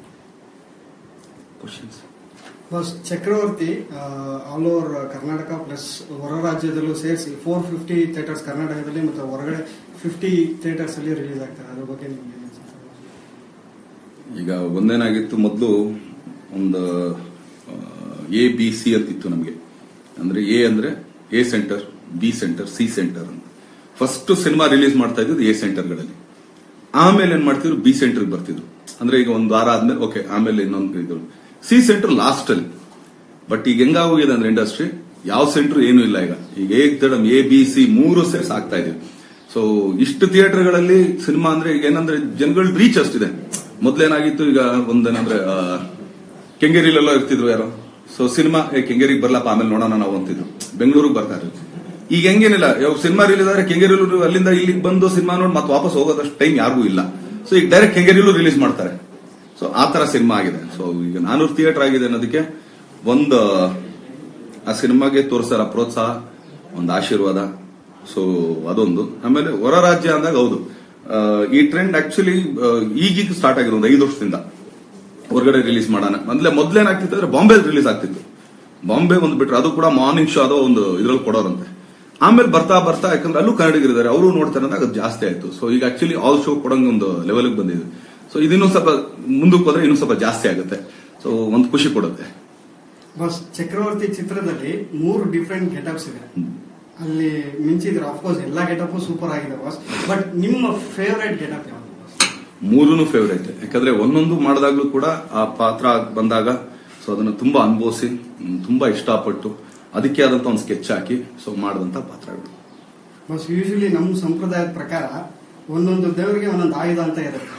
ಕ್ವಶನ್ಸ್ ಬಸ್ Chakravarthy all over Karnataka plus ಹೊರ ರಾಜ್ಯದಲ್ಲೂ ಸೇರಿಸಿ ಫೋರ್ ಫಿಫ್ಟಿ ಥಿಯೇಟರ್ಸ್ ಕರ್ನಾಟಕದಲ್ಲಿ ಮತ್ತು ಹೊರಗಡೆ ಫಿಫ್ಟಿ ಥಿಯೇಟರ್ಸ್ ಅಲ್ಲಿ ರಿಲೀಸ್ ಆಗ್ತಾರೆ ಅದ್ರ ಬಗ್ಗೆ ನಿಮ್ಗೆ ಏನ್ ಅನ್ಸುತ್ತೆ? ಈಗ ಒಂದೇನಾಗಿತ್ತು ಮೊದಲು ಒಂದು ಎ ಬಿ ಸಿ ಅಂತಿತ್ತು ನಮಗೆ ಅಂದ್ರೆ ಎ ಅಂದ್ರೆ A centre B centre C centre ಅಂತ ಫಸ್ಟ್ ಸಿನಿಮಾ ರಿಲೀಸ್ ಮಾಡ್ತಾ ಇದ್ದು ಎ ಸೆಂಟರ್ಗಳಲ್ಲಿ ಆಮೇಲೆ ಏನ್ ಮಾಡ್ತಿದ್ರು ಬಿ ಸೆಂಟರ್ ಬರ್ತಿದ್ರು ಅಂದ್ರೆ ಈಗ ಒಂದು ವಾರ ಆದ್ಮೇಲೆ ಓಕೆ ಆಮೇಲೆ ಇನ್ನೊಂದು ಇದ್ರು ಸಿ ಸೆಂಟರ್ ಲಾಸ್ಟ್ ಅಲ್ಲಿ ಬಟ್ ಈಗ ಹೆಂಗಾಗೋಗಿದೆ ಅಂದ್ರೆ ಇಂಡಸ್ಟ್ರಿ ಯಾವ ಸೆಂಟರ್ ಏನು ಇಲ್ಲ ಈಗ ಈಗ ಏಕ್ ದಡಮ್ ಎ ಬಿ ಸಿ ಮೂರು ಸೆಟ್ಸ್ ಆಗ್ತಾ ಇದೆ ಸೊ ಇಷ್ಟು ಥಿಯೇಟರ್ಗಳಲ್ಲಿ ಸಿನಿಮಾ ಅಂದ್ರೆ ಈಗ ಏನಂದ್ರೆ ಜನಗಳ ರೀಚ್ ಅಷ್ಟಿದೆ ಮೊದ್ಲೇನಾಗಿತ್ತು ಈಗ ಒಂದೇನಂದ್ರೆ ಆ, ಕೆಂಗೇರಿಲೆಲ್ಲ ಇರ್ತಿದ್ರು ಯಾರೋ ಸೊ ಸಿನಿಮಾ ಏ ಕೆಂಗೇರಿಗೆ ಬರ್ಲಪ್ಪ ಆಮೇಲೆ ನೋಡೋಣ ನಾವು ಅಂತಿದ್ರು ಬೆಂಗಳೂರಿಗೆ ಬರ್ತಾರೆ ಈಗ ಹೆಂಗೇನಿಲ್ಲ ಯಾವ ಸಿನಿಮಾ ರಿಲೀಸ್ ಆದ್ರೆ ಕೆಂಗೇರಿಲೂ ಅಲ್ಲಿಂದ ಇಲ್ಲಿಗೆ ಬಂದು ಸಿನಿಮಾ ನೋಡಿ ಮತ್ತೆ ವಾಪಸ್ ಹೋಗೋದಷ್ಟು ಟೈಮ್ ಯಾರಿಗೂ ಇಲ್ಲ ಸೊ ಈಗ ಡೈರೆಕ್ಟ್ ಕೆಂಗೇರಿಲೂ ರಿಲೀಸ್ ಮಾಡ್ತಾರೆ ಸೊ ಆ ತರ ಸಿನಿಮಾ ಆಗಿದೆ ಸೊ ಈಗ ನಾನೂರು ಥಿಯೇಟರ್ ಆಗಿದೆ ಅನ್ನೋದಕ್ಕೆ ಒಂದು ಆ ಸಿನಿಮಾಗೆ ತೋರಿಸ್ತಾರ ಪ್ರೋತ್ಸಾಹ ಒಂದು ಆಶೀರ್ವಾದ ಸೊ ಅದೊಂದು ಆಮೇಲೆ ಹೊರ ರಾಜ್ಯ ಅಂದಾಗ ಹೌದು ಆ, ಈ ಟ್ರೆಂಡ್ ಆಕ್ಚುಲಿ ಈಗೀಗ ಸ್ಟಾರ್ಟ್ ಆಗಿದೆ ಒಂದು ಐದು ವರ್ಷದಿಂದ ಹೊರಗಡೆ ರಿಲೀಸ್ ಮಾಡೋಣ ಮೊದ್ಲೇ ಮೊದ್ಲೇನಾಗ್ತಿತ್ತು ಅಂದ್ರೆ ಬಾಂಬೆ ರಿಲೀಸ್ ಆಗ್ತಿತ್ತು ಬಾಂಬೆ ಒಂದು ಬಿಟ್ರೆ ಅದು ಕೂಡ ಮಾರ್ನಿಂಗ್ ಶೋ ಅದೋ ಒಂದು ಇದ್ರಲ್ಲಿ ಕೊಡೋರಂತೆ ಆಮೇಲೆ ಬರ್ತಾ ಬರ್ತಾ ಯಾಕಂದ್ರೆ ಅಲ್ಲೂ ಕನ್ನಡಿಗರಿದ್ದಾರೆ ಅವರು ನೋಡ್ತಾರೆ ಅಂದಾಗ ಅದು ಜಾಸ್ತಿ ಆಯ್ತು ಸೊ ಈಗ ಆಕ್ಚುಲಿ ಆಲ್ ಶೋ ಕೊಡಂಗ ಒಂದು ಲೆವೆಲ್ಗೆ ಬಂದಿದೆ ಸೊ ಇದನ್ನೂ ಸ್ವಲ್ಪ ಮುಂದಕ್ಕೆ ಹೋದ್ರೆ ಇನ್ನೂ ಸ್ವಲ್ಪ ಜಾಸ್ತಿ ಆಗುತ್ತೆ ಸೊ ಒಂದು ಖುಷಿ ಕೊಡುತ್ತೆ ಬಸ್ ಚಕ್ರವರ್ತಿ ಚಿತ್ರದಲ್ಲಿ ಮೂರು ಡಿಫ್ರೆಂಟ್ ಗೆಟಪ್ಸ್ ಇದೆ ಅಲ್ಲಿ ಮಿಂಚಿದ್ರೆ ಅಫ್ಕೋರ್ಸ್ ಎಲ್ಲಾ ಗೆಟಪ್ ಸೂಪರ್ ಆಗಿದೆ ಬಾಸ್ ಬಟ್ ನಿಮ್ಮ ಫೇವರೇಟ್ ಗೆಟಪ್ ಯಾವುದು ಬಾಸ್ ಮೂರೂ ಫೇವರೇಟ್ ಯಾಕಂದ್ರೆ ಒಂದೊಂದು ಮಾಡಿದಾಗ್ಲೂ ಕೂಡ ಆ ಪಾತ್ರ ಬಂದಾಗ ಸೊ ಅದನ್ನ ತುಂಬಾ ಅನುಭವಿಸಿ ಹ್ಮ್, ತುಂಬಾ ಇಷ್ಟಪಟ್ಟು ಅದಕ್ಕೆ ಆದಂತ ಒಂದು ಸ್ಕೆಚ್ ಹಾಕಿ ಸೊ ಮಾಡಿದಂತ ಪಾತ್ರಗಳು ಬಸ್ ಯೂಶಲಿ ನಮ್ಮ ಸಂಪ್ರದಾಯದ ಪ್ರಕಾರ ಒಂದೊಂದು ದೇವರಿಗೆ ಒಂದೊಂದು ಆಯುಧ ಅಂತ ಇರುತ್ತೆ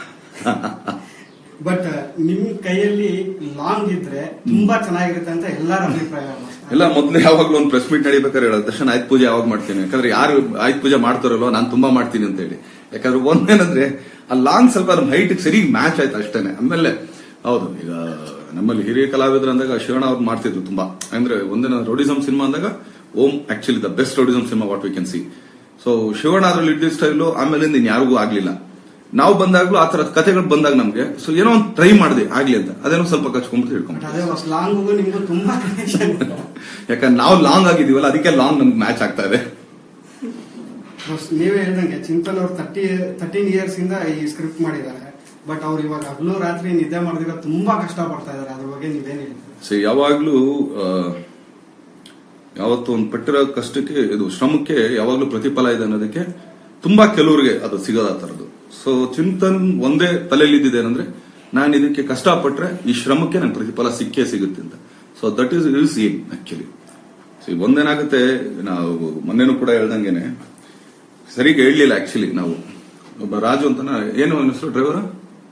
ಬಟ್ ನಿಮ್ ಕೈಯಲ್ಲಿ ಲಾಂಗ್ ಇದ್ರೆ ತುಂಬಾ ಚೆನ್ನಾಗಿರುತ್ತೆ ಅಂತ ಎಲ್ಲರ ಅಭಿಪ್ರಾಯ boss. ಎಲ್ಲ ಮೊದ್ಲೇ ಯಾವಾಗ್ಲೂ ಒಂದು ಪ್ರೆಸ್ ಮೀಟ್ ನಡಿಬೇಕಾದ್ರೆ ಹೇಳೋದು ದರ್ಶನ್ ಆಯ್ತು ಪೂಜೆ ಯಾವಾಗ ಮಾಡ್ತೀನಿ ಯಾಕಂದ್ರೆ ಯಾರು ಆಯ್ತು ಪೂಜೆ ಮಾಡ್ತಾರಲ್ಲೋ ನಾನು ತುಂಬಾ ಮಾಡ್ತೀನಿ ಅಂತ ಹೇಳಿ ಯಾಕಂದ್ರೆ ಒಂದೇನಂದ್ರೆ ಆ ಲಾಂಗ್ ಸ್ವಲ್ಪ ನಮ್ಮ ಹೈಟ್ ಸರಿ ಮ್ಯಾಚ್ ಆಯ್ತು ಅಷ್ಟೇನೆ ಆಮೇಲೆ ಹೌದು ಈಗ ನಮ್ಮಲ್ಲಿ ಹಿರಿಯ ಕಲಾವಿದ್ರು ಅಂದಾಗ ಶಿವಣ್ಣ ಅವ್ರು ಮಾಡ್ತಿದ್ರು ತುಂಬಾ ಅಂದ್ರೆ ಒಂದಿನ ರೌಡಿಸಮ್ ಸಿನಿಮಾ ಅಂದಾಗ um actually the best rowdyism cinema what we can see so Shivanna ಅದ್ರಲ್ಲಿ ಇದ್ದ ಸ್ಟೈಲು ಆಮೇಲಿಂದ ಇನ್ ಯಾರಿಗೂ ಆಗ್ಲಿಲ್ಲ ನಾವು ಬಂದಾಗ್ಲೂ ಆ ತರದ ಕಥೆಗಳು ಬಂದಾಗ ನಮ್ಗೆ ಸೊ ಏನೋ ಒಂದು ಟ್ರೈ ಮಾಡಿದೆ ಆಗ್ಲಿ ಅಂತ ಅದೇನೋ ಸ್ವಲ್ಪ ಕಚ್ಕೊಂಡ್ಬಿಟ್ಟು ಬಟ್ ಹಿಡ್ಕೊಂಡ್ಬಿಟ್ಟು ಅದೇ ಬಸ್ ಲಾಂಗ್ ನಿಮ್ಗೂ ತುಂಬಾ connection ಇದೆ. ಯಾಕಂದ್ರೆ ನಾವು ಲಾಂಗ್ ಆಗಿದೀವಲ್ಲ ಅದಕ್ಕೆ ಲಾಂಗ್ ನಮ್ಗೆ ಮ್ಯಾಚ್ ಆಗ್ತಾ ಇದೆ ಬಸ್ ನೀವೇ ಹೇಳ್ದಂಗೆ ಚಿಂತನ್ ಅವ್ರು ತರ್ಟಿ ತರ್ಟೀನ್ ಇಯರ್ಸ್ ಇಂದ ಈ ಸ್ಕ್ರಿಪ್ಟ್ ಮಾಡಿದ್ದಾರೆ ಬಟ್ ಅವ್ರು ಇವಾಗ ಹಗಲು ರಾತ್ರಿ ನಿದ್ದೆ ಮಾಡಿದಿರೋ ತುಂಬಾ ಕಷ್ಟ ಪಡ್ತಾ ಇದಾರೆ ಅದ್ರ ಬಗ್ಗೆ ನೀವೇನ್ ಹೇಳ್ತೀರಿ ಸೊ ಯಾವಾಗ್ಲೂ ಆ, ಯಾವತ್ತು ಒಂದು ಪಟ್ಟಿರೋ ಕಷ್ಟಕ್ಕೆ ಇದು ಶ್ರಮಕ್ಕೆ ಯಾವಾಗ್ಲೂ ಪ್ರತಿಫಲ ಇದೆ ಅನ್ನೋದಕ್ಕೆ ತುಂಬಾ ಕೆಲವರಿಗೆ ಅದು ಸಿಗೋದ ತರದು ಸೊ ಚಿಂತನ್ ಒಂದೇ ತಲೆಯಲ್ಲಿ ಏನಂದ್ರೆ ನಾನು ಇದಕ್ಕೆ ಕಷ್ಟಪಟ್ರೆ ಈ ಶ್ರಮಕ್ಕೆ ನಂಗೆ ಪ್ರತಿಫಲ ಸಿಕ್ಕೇ ಸಿಗುತ್ತೆ ಅಂತ so that is his aim actually so ಒಂದೇನಾಗುತ್ತೆ ನಾವು ಮೊನ್ನೆನೂ ಕೂಡ ಹೇಳ್ದಂಗೆನೆ ಸರಿಗೆ ಹೇಳಲಿಲ್ಲ ಆಕ್ಚುಲಿ ನಾವು ಒಬ್ಬ ರಾಜು ಅಂತ ಏನು ಅವನ ಹೆಸರು ಡ್ರೈವರ್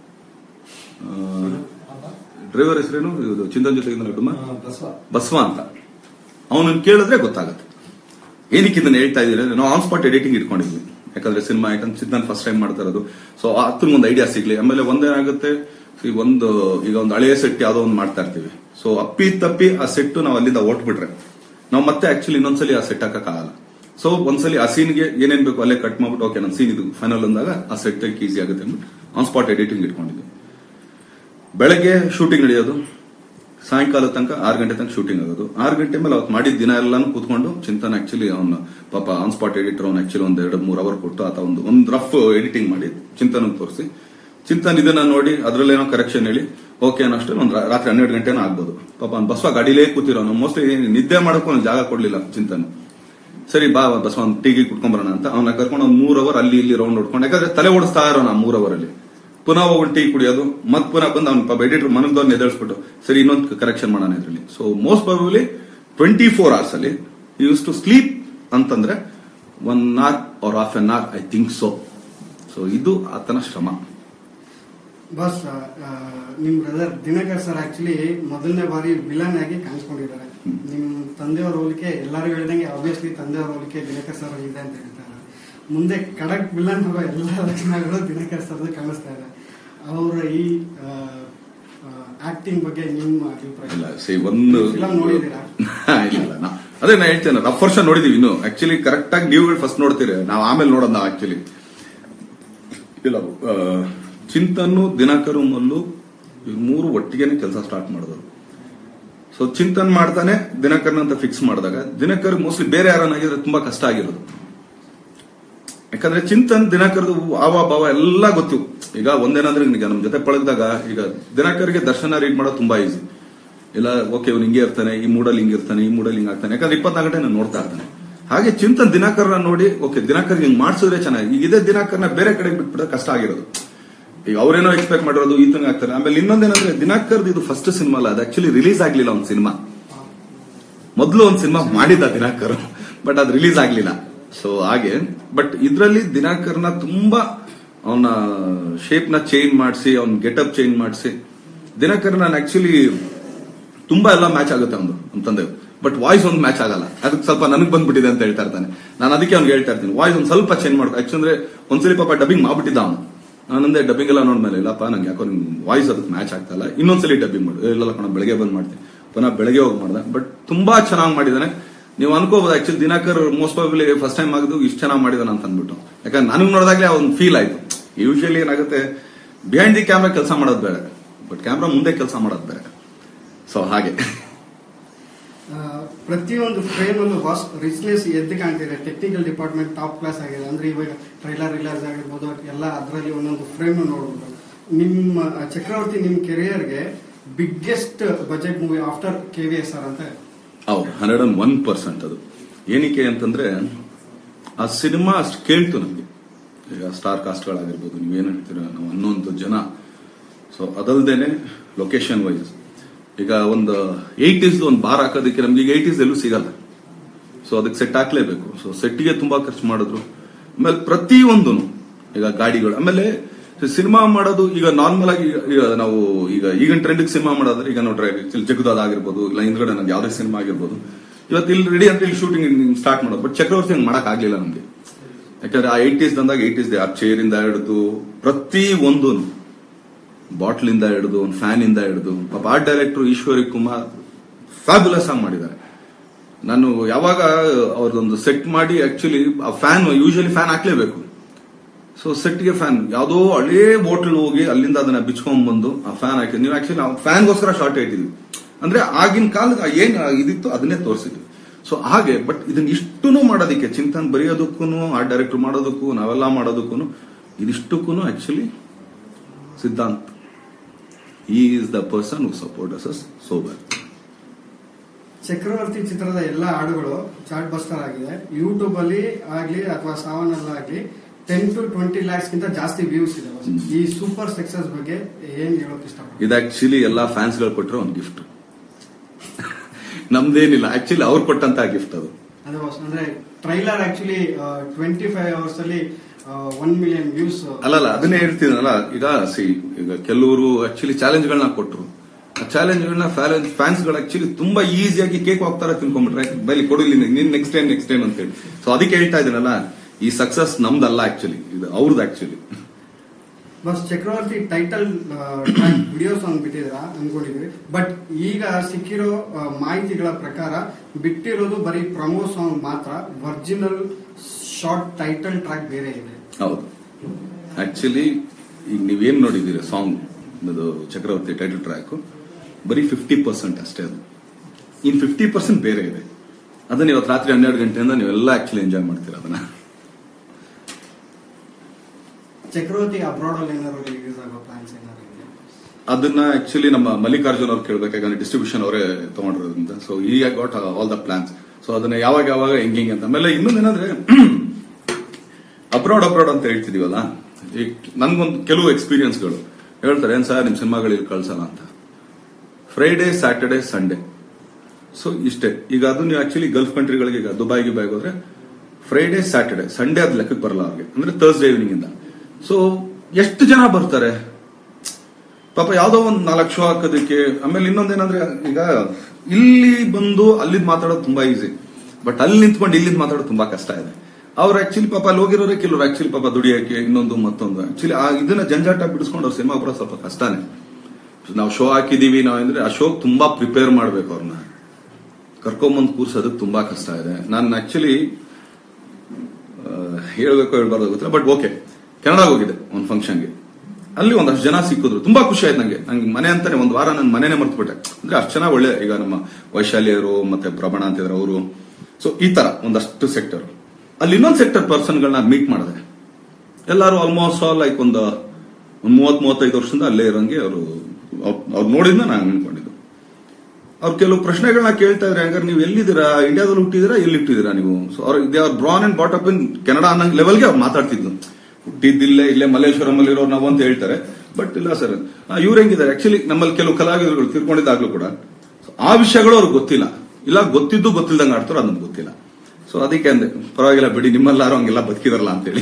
ಡ್ರೈವರ್ ಹೆಸರೇನು ಇದು ಚಿಂತನ್ ಜೊತೆ ಡುಮ್ಮ ಬಸವ ಅಂತ ಅವನನ್ನು ಕೇಳಿದ್ರೆ ಗೊತ್ತಾಗುತ್ತೆ ಏನಕ್ಕೆ ಇದನ್ನ ಹೇಳ್ತಾ ಇದೀರ ನಾವು ಆನ್ ಸ್ಪಾಟ್ ಎಡಿಟಿಂಗ್ ಇಟ್ಕೊಂಡಿದ್ವಿ ಯಾಕಂದ್ರೆ ಸಿನಿಮಾ ಯಾಕಂದ್ರೆ ಚಿಂತನ್ ಫಸ್ಟ್ ಟೈಮ್ ಮಾಡ್ತಾ ಇರೋದು ಸೊ ಹತ್ರ ಒಂದು ಐಡಿಯಾ ಸಿಗ್ಲಿ ಆಮೇಲೆ ಒಂದೇನಾಗುತ್ತೆ ಈ ಒಂದು ಈಗ ಒಂದು ಹಳೆಯ ಸೆಟ್ ಯಾವ್ದೋ ಒಂದು ಮಾಡ್ತಾ ಇರ್ತೀವಿ ಸೊ ಅಪ್ಪಿ ತಪ್ಪಿ ಆ ಸೆಟ್ ನಾವು ಅಲ್ಲಿಂದ ಓಟ್ಬಿಟ್ರೆ ನಾವು ಮತ್ತೆ ಆಕ್ಚುಲಿ ಇನ್ನೊಂದ್ಸಲಿ ಆ ಸೆಟ್ ಹಾಕಕ್ಕಾಗಲ್ಲ ಸೊ ಒಂದ್ಸಲಿ ಆ ಸೀನ್ಗೆ ಏನೇನ್ ಬೇಕು ಅಲ್ಲೇ ಕಟ್ ಮಾಡ್ಬಿಟ್ಟು ಓಕೆ ನನ್ನ ಸೀನ್ ಇದು ಫೈನಲ್ ಅಂದಾಗ ಆ ಸೆಟ್ ಈಸಿ ಆಗುತ್ತೆ ಅಂದ್ಬಿಟ್ಟು ಆನ್ ಸ್ಪಾಟ್ ಎಡಿಟಿಂಗ್ ಇಟ್ಕೊಂಡಿದ್ವಿ ಬೆಳಗ್ಗೆ ಶೂಟಿಂಗ್ ನಡೆಯೋದು ಸಾಯಂಕಾಲ ತನಕ ಆರು ಗಂಟೆ ತನಕ ಶೂಟಿಂಗ್ ಆಗೋದು ಆರು ಗಂಟೆ ಮೇಲೆ ಅವತ್ತು ಮಾಡಿದ ದಿನ ಎಲ್ಲಾನು ಕೂತ್ಕೊಂಡು ಚಿಂತನ್ ಆಕ್ಚುಲಿ ಅವನು ಪಾಪ ಆನ್ ಸ್ಪಾಟ್ ಎಡಿಟರ್ ಅವ್ನು ಆಕ್ಚುಲಿ ಒಂದ್ ಎರಡು ಮೂರು ಅವರ್ ಕೊಟ್ಟು ಆತ ಒಂದು ಒಂದು ರಫ್ ಎಡಿಟಿಂಗ್ ಮಾಡಿ ಚಿಂತನ್ ತೋರಿಸಿ ಚಿಂತನ್ ಇದನ್ನ ನೋಡಿ ಅದ್ರಲ್ಲೇನೋ ಕರೆಕ್ಷನ್ ಹೇಳಿ ಓಕೆ ಅನ್ನೋಷ್ಟು ಒಂದು ರಾತ್ರಿ ಹನ್ನೆರಡು ಗಂಟೆನೂ ಆಗ್ಬೋದು ಪಾಪ ಅವ್ನು ಬಸವ ಗಾಡಿಲೇ ಕೂತಿರೋನು ಮೋಸ್ಟ್ಲಿ ನಿದ್ದೆ ಮಾಡೋಕ್ಕೂ ಒಂದು ಜಾಗ ಕೊಡ್ಲಿಲ್ಲ ಚಿಂತನ್ ಸರಿ ಬಾ ಬಸವ ಒಂದು ಟೀಗಿ ಕುಟ್ಕೊಂಬರೋಣ ಅಂತ ಅವನ ಕರ್ಕೊಂಡು ಒಂದು ಮೂರ್ ಅವರ್ ಅಲ್ಲಿ ಇಲ್ಲಿ ರೌಂಡ್ ಹೊಡ್ಕೊಂಡು ಯಾಕಂದ್ರೆ ತಲೆ ಓಡಿಸ್ತಾ ಇರೋನ ಮೂರ್ ಅವರ್ ಅಲ್ಲಿ ಪುನಃ ಹೋಗಿ ಟೀ ಕುಡಿಯೋದು ಮತ್ ಪುನಃ ಬಂದು ಅವ್ನ ಪಾಪ ಎಡಿಟರ್ ಮನದವ್ರನ್ನ ಎದುರಿಸ್ಬಿಟ್ಟು ಸರಿ ಇನ್ನೊಂದು ಕರೆಕ್ಷನ್ ಮಾಡೋಣ ಇದ್ರಲ್ಲಿ so most probably twenty four hours ಅಲ್ಲಿ ಯೂಸ್ ಟು ಸ್ಲೀಪ್ ಅಂತಂದ್ರೆ one hour or half an hour I think so so ಇದು ಆತನ ಶ್ರಮ ಬಸ್ ಆ, ನಿಮ್ ಬ್ರದರ್ ದಿನಕರ್ ಸರ್ ಆಕ್ಚುಲಿ ಮೊದಲನೇ ಬಾರಿ ವಿಲನ್ ಆಗಿ ಕಾಣಿಸ್ಕೊಂಡಿದ್ದಾರೆ ನಿಮ್ ತಂದೆಯವರ ಹೋಲಿಕೆ ಎಲ್ಲರೂ ಹೇಳ್ದಂಗೆ ಆಬ್ವಿಯಸ್ಲಿ ತಂದೆಯವರ ಹೋಲಿಕೆ ದಿನಕರ್ ಸರ್ ಇದೆ ಅಂತ ಹೇಳ್ತಾರೆ ಮುಂದೆ ಕಡಕ್ ವಿಲನ್ ಆಗೋ ಎಲ್ಲ ಲಕ್ಷಣಗಳು ದಿನಕರ್ ಸರ್ ಕಾಣಿಸ್ತಾ ಇದೆ ಅವರ ಈ ಆಕ್ಟಿಂಗ್ ಬಗ್ಗೆ ನಿಮ್ಮ ಅಭಿಪ್ರಾಯ ಇಲ್ಲ ಸಿ ಒಂದು Film ನೋಡಿದ್ದೀರಾ? ಇಲ್ಲ ಇಲ್ಲ ನಾ- ಅದೇ ನಾ ಹೇಳ್ತೇನೆ ರಫ್ ವರ್ಷ ನೋಡಿದೀವಿ ಇನ್ನು ಆಕ್ಚುಲಿ ಕರೆಕ್ಟ್ ಆಗಿ ನೀವು ಫಸ್ಟ್ ನೋಡ್ತೀರಿ ನಾವು ಆಮೇಲೆ ನೋಡೋದು ನಾವು ಆಕ್ಚುಲಿ ಇಲ್ಲ ಆ, ಚಿಂತನ್ನು ದಿನಕರು ಮಲ್ಲು ಇವ್ ಮೂರು ಒಟ್ಟಿಗೆನೆ ಕೆಲಸ ಸ್ಟಾರ್ಟ್ ಮಾಡಿದ್ರು ಸೊ ಚಿಂತನ್ ಮಾಡ್ತಾನೆ ದಿನಕರ್ನ ಅಂತ ಫಿಕ್ಸ್ ಮಾಡಿದಾಗ ದಿನಕರ್ ಮೋಸ್ಟ್ಲಿ ಬೇರೆ ಯಾರನ್ನಾಗಿದ್ರೆ ತುಂಬಾ ಕಷ್ಟ ಆಗಿರೋದು ಯಾಕಂದ್ರೆ ಚಿಂತನ್ ದಿನಕರ್ದು ಆವ ಭಾವ ಎಲ್ಲ ಗೊತ್ತು ಈಗ ಒಂದೇನಂದ್ರೆ ಈಗ ನಮ್ ಜೊತೆ ಪಳಗ್ದಾಗ ಈಗ ದಿನಕರ್ಗೆ ದರ್ಶನ ರೀಡ್ ಮಾಡೋದು ತುಂಬಾ ಈಸಿ ಇಲ್ಲ ಓಕೆ ಇವ್ನು ಹಿಂಗೆ ಇರ್ತಾನೆ ಈ ಮೂಡಲ್ಲಿ ಹಿಂಗಿರ್ತಾನೆ ಈ ಮೂಡಲ್ಲಿ ಹಿಂಗ್ ಆಗ್ತಾನೆ ಯಾಕಂದ್ರೆ ಇಪ್ಪತ್ನಾಲ್ಕು ಗಂಟೆ ನಾನು ನೋಡ್ತಾ ಇರ್ತಾನೆ ಹಾಗೆ ಚಿಂತನ್ ದಿನಕರ್ನ ನೋಡಿ ಓಕೆ ದಿನಕರ್ ಹಿಂಗ್ ಮಾಡ್ಸಿದ್ರೆ ಚೆನ್ನಾಗಿ ಈಗ ಇದೇ ದಿನಕರ್ನ ಬೇರೆ ಕಡೆ ಬಿಟ್ಬಿಟ್ರೆ ಕಷ್ಟ ಆಗಿರೋದು ಈಗ ಅವ್ರೇನೋ ಎಕ್ಸ್ಪೆಕ್ಟ್ ಮಾಡಿರೋದು ಈತನ ಆಗ್ತಾರೆ ಆಮೇಲೆ ಇನ್ನೊಂದೇನಂದ್ರೆ ದಿನಾಕರ್ದು ಇದು ಫಸ್ಟ್ ಸಿನಿಮಾ ಅಲ್ಲ ಅದು ಆಕ್ಚುಲಿ ರಿಲೀಸ್ ಆಗ್ಲಿಲ್ಲ ಒಂದು ಸಿನಿಮಾ ಮೊದಲು ಒಂದು ಸಿನಿಮಾ ಮಾಡಿದ್ದ ದಿನಾಕರ್ ಬಟ್ ಅದು ರಿಲೀಸ್ ಆಗ್ಲಿಲ್ಲ ಸೊ ಹಾಗೆ ಬಟ್ ಇದರಲ್ಲಿ ದಿನಾಕರ್ನ ತುಂಬಾ ಅವನ ಶೇಪ್ ನ ಚೇಂಜ್ ಮಾಡಿಸಿ ಅವ್ನ ಗೆಟಪ್ ಚೇಂಜ್ ಮಾಡಿಸಿ ದಿನಾಕರ್ ನಾನು ಆಕ್ಚುಲಿ ತುಂಬಾ ಎಲ್ಲ ಮ್ಯಾಚ್ ಆಗುತ್ತೆ ಅವನು ಅಂತಂದೆ ಬಟ್ ವಾಯ್ಸ್ ಒಂದು ಮ್ಯಾಚ್ ಆಗಲ್ಲ ಅದಕ್ಕೆ ಸ್ವಲ್ಪ ನನಗೆ ಬಂದ್ಬಿಟ್ಟಿದೆ ಅಂತ ಹೇಳ್ತಾ ಇರ್ತಾನೆ ನಾನು ಅದಕ್ಕೆ ಅವ್ನಿಗೆ ಹೇಳ್ತಾ ಇರ್ತೀನಿ ವಾಯ್ಸ್ ಒಂದು ಸ್ವಲ್ಪ ಚೇಂಜ್ ಮಾಡ್ಕೊ ಯಾಕಂದ್ರೆ ಒಂದ್ಸಲಿ ಪಾಪ ಡಬ್ಬಿಂಗ್ ಮಾಡ್ಬಿಟ್ಟಿದ್ದ ಅವನು ನಾನಂದೆ ಡಬ್ಬಿಂಗ್ ಎಲ್ಲ ನೋಡ್ಮೇಲೆ ಇಲ್ಲಪ್ಪ ನಂಗೆ ಯಾಕೋ ನಿಮ್ ವಾಯ್ಸ್ ಅದಕ್ಕೆ ಮ್ಯಾಚ್ ಆಗ್ತಾ ಇಲ್ಲ ಇನ್ನೊಂದ್ಸಲಿ ಡಬ್ಬಿಂಗ್ ಮಾಡು "ಏ, ಇಲ್ಲ ಕಣ ಬೆಳಗ್ಗೆ ಬಂದ್ ಮಾಡ್ತೀನಿ ಪುನಃ ಬೆಳಗ್ಗೆ ಹೋಗಿ ಮಾಡ್ದೆ ಬಟ್ ತುಂಬಾ ಚೆನ್ನಾಗಿ ಮಾಡಿದಾನೆ ನೀವು ಅನ್ಕೋಬಹುದು actually Dinakar most probably first time ಆಗಿದ್ದು ಇಷ್ಟು ಚೆನ್ನಾಗಿ ಮಾಡಿದಾನೆ ಅಂತ ಅಂದ್ಬಿಟ್ಟು ಯಾಕಂದ್ರೆ ನನಗೆ ನೋಡಿದಾಗಲೇ ಒಂದು ಫೀಲ್ ಆಯ್ತು ಯೂಶಲಿ ಏನಾಗುತ್ತೆ ಬಿಹೈಂಡ್ ದಿ ಕ್ಯಾಮ್ರಾ ಕೆಲಸ ಮಾಡೋದು ಬೇರೆ ಬಟ್ ಕ್ಯಾಮ್ರಾ ಮುಂದೆ ಕೆಲಸ ಮಾಡೋದು ಬೇರೆ ಸೊ ಹಾಗೆ ಆ, ಪ್ರತಿಯೊಂದು ಫ್ರೇಮ್ ಅಲ್ಲೂ ಬಾಸ್ ರಿಚ್ನೆಸ್ ಎದ್ದು ಕಾಣ್ತಿದೆ ಟೆಕ್ನಿಕಲ್ ಡಿಪಾರ್ಟ್ಮೆಂಟ್ ಟಾಪ್ ಕ್ಲಾಸ್ ಆಗಿದೆ ಅಂದ್ರೆ ಇವಾಗ ಟ್ರೈಲರ್ ರಿಲೀಸ್ ಆಗಿರ್ಬೋದು ಎಲ್ಲ ಅದರಲ್ಲಿ ಒಂದೊಂದು ಫ್ರೇಮ್ ನೋಡ್ಬೋದು ನಿಮ್ಮ ಆ, ಚಕ್ರವರ್ತಿ ನಿಮ್ಮ ಕೆರಿಯರ್ಗೆ biggest budget movie after K V S R ಅಂತ ಹೌದು ಹಂಡ್ರೆಡ್ ಅಂಡ್ ಒನ್ ಪರ್ಸೆಂಟ್ ಅದು ಏನಕ್ಕೆ ಅಂತಂದ್ರೆ ಆ ಸಿನಿಮಾ ಅಷ್ಟು ಕೇಳ್ತು ನಮಗೆ ಈಗ ಸ್ಟಾರ್ ಕಾಸ್ಟ್ಗಳಾಗಿರ್ಬೋದು ನೀವೇನು ಹೇಳ್ತೀರಾ ನಾವು ಹನ್ನೊಂದು ಜನ ಸೊ ಅದಲ್ದೇನೆ ಲೊಕೇಶನ್ ವೈಸ್ ಈಗ ಒಂದು ಏಯ್ಟೀಸ್ ಒಂದು ಬಾರ್ ಹಾಕೋದಕ್ಕೆ ನಮ್ಗೆ ಈಗ ಏಯ್ಟೀಸ್ ಎಲ್ಲೂ ಸಿಗಲ್ಲ ಸೊ ಅದಕ್ಕೆ ಸೆಟ್ ಹಾಕ್ಲೇಬೇಕು ಸೊ ಸೆಟ್ಗೆ ತುಂಬಾ ಖರ್ಚು ಮಾಡಿದ್ರು ಆಮೇಲೆ ಪ್ರತಿ ಒಂದು ಈಗ ಗಾಡಿಗಳು ಆಮೇಲೆ ಸಿನಿಮಾ ಮಾಡೋದು ಈಗ ನಾರ್ಮಲ್ ಆಗಿ ಈಗ- ಈಗ ನಾವು ಈಗ ಈಗಿನ ಟ್ರೆಂಡಿಗೆ ಸಿನಿಮಾ ಮಾಡೋದ್ರೆ ಈಗ ನೋಡ್ರೆ ಜಗದಾದ ಆಗಿರ್ಬೋದು ಇಲ್ಲ ಹಿಂದ್ಗಡೆ ನಮ್ಗೆ ಯಾವ್ದೇ ಸಿನಿಮಾ ಆಗಿರ್ಬೋದು ಇವತ್ತು ಇಲ್ಲಿ ರೆಡಿ ಅಂತ ಇಲ್ಲಿ ಶೂಟಿಂಗ್ ಸ್ಟಾರ್ಟ್ ಮಾಡೋದು ಬಟ್ ಚಕ್ರವರ್ತಿ ಹಂಗೆ ಮಾಡಕ್ ಆಗ್ಲಿಲ್ಲ ನಮ್ಗೆ ಯಾಕಂದ್ರೆ ಆ ಏಯ್ಟೀಸ್ ಬಂದಾಗ ಏಯ್ಟೀಸ್ ಆ ಚೇರ್ ಇಂದ ಹಿಡಿದು ಪ್ರತಿ ಒಂದು ಬಾಟ್ಲ್ ಇಂದ ಹಿಡಿದು ಒಂದು ಫ್ಯಾನ್ ಇಂದ ಹಿಡಿದು ಪಾಪ art director Eshwari Kumar fabulous ಆಗಿ ಮಾಡಿದ್ದಾರೆ ನಾನು ಯಾವಾಗ ಅವ್ರದೊಂದು ಸೆಟ್ ಮಾಡಿ ಆಕ್ಚುಲಿ ಆ ಫ್ಯಾನ್ ಯೂಶಲಿ ಫ್ಯಾನ್ ಹಾಕ್ಲೇಬೇಕು ಸೊ ಸೆಟ್ಗೆ ಫ್ಯಾನ್ ಯಾವುದೋ ಹಳೇ ಹೋಟ್ಲ್ ಹೋಗಿ ಅಲ್ಲಿಂದ ಅದನ್ನ ಬಿಚ್ಕೊಂಡ್ ಬಂದು ಆ ಫ್ಯಾನ್ ಹಾಕಿ ನೀವು ಆಕ್ಚುಲಿ ನಾವು ಫ್ಯಾನ್ಗೋಸ್ಕರ ಶಾರ್ಟ್ ಇಟ್ಟಿದ್ವಿ ಅಂದ್ರೆ ಆಗಿನ ಕಾಲದ ಏನ್ ಇದಿತ್ತು ಅದನ್ನೇ ತೋರಿಸಿದ್ವಿ ಸೊ ಹಾಗೆ ಬಟ್ ಇದನ್ನ ಇಷ್ಟೂ ಮಾಡೋದಕ್ಕೆ ಚಿಂತನ್ ಬರೆಯೋದಕ್ಕೂ ಆರ್ಟ್ ಡೈರೆಕ್ಟರ್ ಮಾಡೋದಕ್ಕೂ ನಾವೆಲ್ಲ ಮಾಡೋದಕ್ಕೂ ಇದಿಷ್ಟಕ್ಕೂ actually Siddhant he is the person who support us so well Chakravarthy ಚಿತ್ರದ ಎಲ್ಲ ಹಾಡುಗಳು ಚಾರ್ಟ್ ಬಸ್ಟರ್ ಆಗಿದೆ ಯೂಟ್ಯೂಬ್ ಅಲ್ಲಿ ಆಗ್ಲಿ ಅಥವಾ ಸಾವನಲ್ಲಾಗ್ಲಿ ಟೆನ್ ಟು ಟ್ವೆಂಟಿ ಲ್ಯಾಕ್ಸ್ ಗಿಂತ ಜಾಸ್ತಿ ವ್ಯೂಸ್ ಇದೆ boss. ಹ್ಮ್. ಈ ಸೂಪರ್ ಸಕ್ಸಸ್ ಬಗ್ಗೆ ಏನ್ ಹೇಳೋಕ್ ಇಷ್ಟಪಡ್ತೀನಿ ಇದು ಆಕ್ಚುಲಿ ಎಲ್ಲಾ ಫ್ಯಾನ್ಸ್ ಗಳು ಕೊಟ್ಟಿರೋ ಒಂದು ಗಿಫ್ಟ್ ನಮ್ದೇನಿಲ್ಲ ಆಕ್ಚುಲಿ ಅವ್ರು ಕೊಟ್ಟಂತ ಗಿಫ್ಟ್ ಅದು ಅದೇ boss. ಅಂದ್ರೆ trailer actually twenty five hours ಅಲ್ಲಿ ಒನ್ ಮಿಲಿಯನ್ ವ್ಯೂಸ್ ಅಲ್ಲಲ್ಲ ಅದನ್ನೇ ಹೇಳ್ತೀನಲ್ಲ ಈಗ ಸಿ ಈಗ ಕೆಲವರು ಆಕ್ಚುಲಿ ಚಾಲೆಂಜ್ ಗಳನ್ನ ಕೊಟ್ರು ಆ ಚಾಲೆಂಜ್ ಗಳನ್ನ ಫ್ಯಾನ್ಸ್ ಗಳು ಆಕ್ಚುಲಿ ತುಂಬಾ ಈಸಿಯಾಗಿ ಕೇಕ್ ಹೋಗ್ತಾರ ತಿನ್ಕೊಂಡ್ಬಿಟ್ರೆ ಬೈಲಿ ಕೊಡು ಇಲ್ಲಿ ನೀನ್ ನೆಕ್ಸ್ಟ್ ಟೈಮ್ ನೆಕ್ಸ್ಟ್ ಟೈಮ್ ಅಂತ ಹೇಳಿ ಸೊ ಅದಕ್ಕೆ ಹೇಳ್ತಾ ಇದೀನಲ್ಲ ಈ ಸಕ್ಸಸ್ ನಮ್ದಲ್ಲ ಆಕ್ಚುಲಿ ಇದು ಅವ್ರದ್ದು ಆಕ್ಚುಲಿ ಬಸ್ ಚಕ್ರವರ್ತಿ ಟೈಟಲ್ ವಿಡಿಯೋ ಸಾಂಗ್ ಬಿಟ್ಟಿದ್ದೀರಾ ಅನ್ಕೊಂಡಿದ್ವಿ ಬಟ್ ಈಗ ಸಿಕ್ಕಿರೋ ಆ, ಮಾಹಿತಿಗಳ ಪ್ರಕಾರ ಬಿಟ್ಟಿರೋದು ಬರೀ ಪ್ರಮೋ ಸಾಂಗ್ ಮಾತ್ರ ಒರಿಜಿನಲ್ ಶಾರ್ಟ್ ಟೈಟಲ್ ಟ್ರ್ಯಾಕ್ ಬೇರೆ ಇದೆ ಹೌದು ಆಕ್ಚುಲಿ ಈಗ ನೀವೇನ್ ನೋಡಿದೀರಿ ಸಾಂಗ್ ಅದು ಚಕ್ರವರ್ತಿ ಟೈಟಲ್ ಟ್ರ್ಯಾಕ್ ಬರೀ ಫಿಫ್ಟಿ ಪರ್ಸೆಂಟ್ ಅಷ್ಟೇ ಅದು ಇನ್ ಫಿಫ್ಟಿ ಪರ್ಸೆಂಟ್ ಬೇರೆ ಇದೆ ಅದನ್ನ ಇವತ್ತು ರಾತ್ರಿ ಹನ್ನೆರಡು ಗಂಟೆಯಿಂದ ನೀವೆಲ್ಲ ಆಕ್ಚುಲಿ ಎಂಜಾಯ್ ಮಾಡ್ತೀರಾ ಅದನ್ನ ಚಕ್ರವರ್ತಿ ಅಬ್ರಾಡ್ ಅಲ್ಲಿ ಏನಾದ್ರು ರಿಲೀಸ್ ಆಗೋ ಪ್ಲಾನ್ಸ್ ಏನಾದ್ರು ಇದೆ ಅದನ್ನ ಆಕ್ಚುಲಿ ನಮ್ಮ ಮಲ್ಲಿಕಾರ್ಜುನ್ ಅವ್ರು ಕೇಳ್ಬೇಕಾದ್ರೆ ಡಿಸ್ಟ್ರಿಬ್ಯೂಷನ್ ಅವರೇ ತಗೊಂಡಿರೋದ್ರಿಂದ so he got all the plans so ಅದನ್ನ ಯಾವಾಗ ಯಾವಾಗ ಹೆಂಗ್ ಹೆಂಗೆ ಅಂತ ಆಮೇಲೆ ಇನ್ನೊಂದೇನಂದ್ರೆ ಅಬ್ರಾಡ್ ಅಬ್ರಾಡ್ ಅಂತ ಹೇಳ್ತಿದೀವಲ್ಲ ಈಗ ನನ್ಗೊಂದು ಕೆಲವು ಎಕ್ಸ್ಪೀರಿಯನ್ಸ್ಗಳು ಹೇಳ್ತಾರೆ ಏನ್ ಸರ್ ನಿಮ್ ಸಿನಿಮಾಗಳಿಗೆ ಕಳ್ಸಲ್ಲ ಅಂತ ಫ್ರೈಡೇ ಸ್ಯಾಟರ್ಡೆ ಸಂಡೇ ಸೊ ಇಷ್ಟೇ ಈಗ ಅದು ನೀವು ಆಕ್ಚುಲಿ ಗಲ್ಫ್ ಕಂಟ್ರಿಗಳಿಗೆ ಈಗ ದುಬೈ ಗಿಬೈಗೆ ಹೋದ್ರೆ ಫ್ರೈಡೇ ಸ್ಯಾಟರ್ಡೆ ಸಂಡೇ ಅದ್ ಲೆಕ್ಕಕ್ಕೆ ಬರಲ್ಲ ಅವ್ರಿಗೆ ಅಂದ್ರೆ ಥರ್ಸ್ಡೇ ಈವ್ನಿಂಗ್ ಇಂದ ಸೊ ಎಷ್ಟು ಜನ ಬರ್ತಾರೆ ಪಾಪ ಯಾವ್ದೋ ಒಂದು ನಾಲ್ಕು ಶೋ ಹಾಕೋದಕ್ಕೆ ಆಮೇಲೆ ಇನ್ನೊಂದೇನಂದ್ರೆ ಈಗ ಇಲ್ಲಿ ಬಂದು ಅಲ್ಲಿದ್ ಮಾತಾಡೋದು ತುಂಬಾ ಈಸಿ ಬಟ್ ಅಲ್ಲಿ ನಿಂತ್ಕೊಂಡು ಇಲ್ಲಿದ್ ಮಾತಾಡೋದು ತುಂಬಾ ಕಷ್ಟ ಇದೆ ಅವ್ರು ಆಕ್ಚುಲಿ ಪಾಪ ಅಲ್ಲಿ ಹೋಗಿರೋರೆ ಕೆಲವರು ಆಕ್ಚುಲಿ ಪಾಪ ದುಡಿಯಕ್ಕೆ ಇನ್ನೊಂದು ಮತ್ತೊಂದು ಆಕ್ಚುಲಿ ಆ ಇದನ್ನ ಜಂಜಾಟ ಬಿಡಿಸ್ಕೊಂಡು ಅವ್ರ ಸಿನಿಮಾ ಬರೋ ಸ್ವಲ್ಪ ಕಷ್ಟನೇ ನಾವು ಶೋ ಹಾಕಿದೀವಿ ನಾವು ಅಂದ್ರೆ ಆ ಶೋಗ್ ತುಂಬಾ ಪ್ರಿಪೇರ್ ಮಾಡ್ಬೇಕು ಅವ್ರನ್ನ ಕರ್ಕೊಂಬಂದ್ ಕೂರ್ಸೋದಕ್ಕೆ ತುಂಬಾ ಕಷ್ಟ ಇದೆ ನಾನು ಆಕ್ಚುಲಿ ಹೇಳ್ಬೇಕು ಹೇಳ್ಬಾರ್ದು ಗೊತ್ತಿಲ್ಲ ಬಟ್ ಓಕೆ ಕೆನಡಾಗ ಹೋಗಿದೆ ಒಂದು ಫಂಕ್ಷನ್ಗೆ ಅಲ್ಲಿ ಒಂದಷ್ಟು ಜನ ಸಿಕ್ಕಿದ್ರು ತುಂಬಾ ಖುಷಿ ಆಯ್ತು ನಂಗೆ ನಂಗೆ ಮನೆ ಅಂತಾನೆ ಒಂದು ವಾರ ನನ್ನ ಮನೆನೇ ಮರ್ತ್ಬಿಟ್ಟೆ ಅಂದ್ರೆ ಅಷ್ಟು ಚೆನ್ನಾಗಿ ಒಳ್ಳೆ ಈಗ ನಮ್ಮ ವೈಶಾಲಿಯರು ಮತ್ತೆ ಪ್ರಭಣ ಅಂತಿದ್ರು ಅವರು ಸೊ ಈ ತರ ಒಂದಷ್ಟು ಸೆಕ್ಟರ್ ಅಲ್ಲಿ ಇನ್ನೊಂದು ಸೆಕ್ಟರ್ ಪರ್ಸನ್ಗಳನ್ನ ಮೀಟ್ ಮಾಡಿದೆ ಎಲ್ಲರೂ ಆಲ್ಮೋಸ್ಟ್ ಆಲ್ ಲೈಕ್ ಒಂದು ಒಂದು ಮೂವತ್ ಮೂವತ್ತೈದು ವರ್ಷದಿಂದ ಅಲ್ಲೇ ಇರೋಂಗೆ ಅವರು ಅವ್ರು ನೋಡಿದ್ನ ನಾನು ಅನ್ಕೊಂಡಿದ್ದು ಅವ್ರು ಕೆಲವು ಪ್ರಶ್ನೆಗಳನ್ನ ಕೇಳ್ತಾ ಇದ್ರೆ ಹಂಗಾರೆ ನೀವು ಎಲ್ಲಿದ್ದೀರಾ ಇಂಡಿಯಾದಲ್ಲಿ ಹುಟ್ಟಿದಿರಾ ಎಲ್ಲಿ ಹುಟ್ಟಿದಿರಾ ನೀವು ಸೊ ಅವ್ರು they are born and brought up in Canada ಅನ್ನೋ ಲೆವೆಲ್ಗೆ ಅವ್ರು ಮಾತಾಡ್ತಿದ್ದು ಹುಟ್ಟಿದ್ದಿಲ್ಲೇ ಇಲ್ಲೇ ಮಲ್ಲೇಶ್ವರಂ ಅಲ್ಲಿ ಇರೋರು ನಾವು ಅಂತ ಹೇಳ್ತಾರೆ ಬಟ್ ಇಲ್ಲ ಸರ್ ಇವ್ರು ಹೆಂಗಿದ್ದಾರೆ ಆಕ್ಚುಲಿ ನಮ್ಮಲ್ಲಿ ಕೆಲವು ಕಲಾವಿದರುಗಳು ತಿರ್ಕೊಂಡಿದ್ದಾಗ್ಲೂ ಕೂಡ so ಆ ವಿಷಯಗಳು ಅವ್ರಿಗೆ ಗೊತ್ತಿಲ್ಲ ಇಲ್ಲ ಗೊತ್ತಿದ್ದು ಗೊತ್ತಿಲ್ದಂಗೆ ಆಡ್ತಾರೋ ಅದು ನಮ್ಗೆ ಗೊತ್ತಿಲ್ಲ ಸೊ ಅದಕ್ಕೆ ಅಂದೆ ಪರವಾಗಿಲ್ಲ ಬಿಡಿ ನಿಮ್ಮಲ್ಲಾರು ಹಂಗೆಲ್ಲ ಬದುಕಿದಾರಲ್ಲ ಅಂತೇಳಿ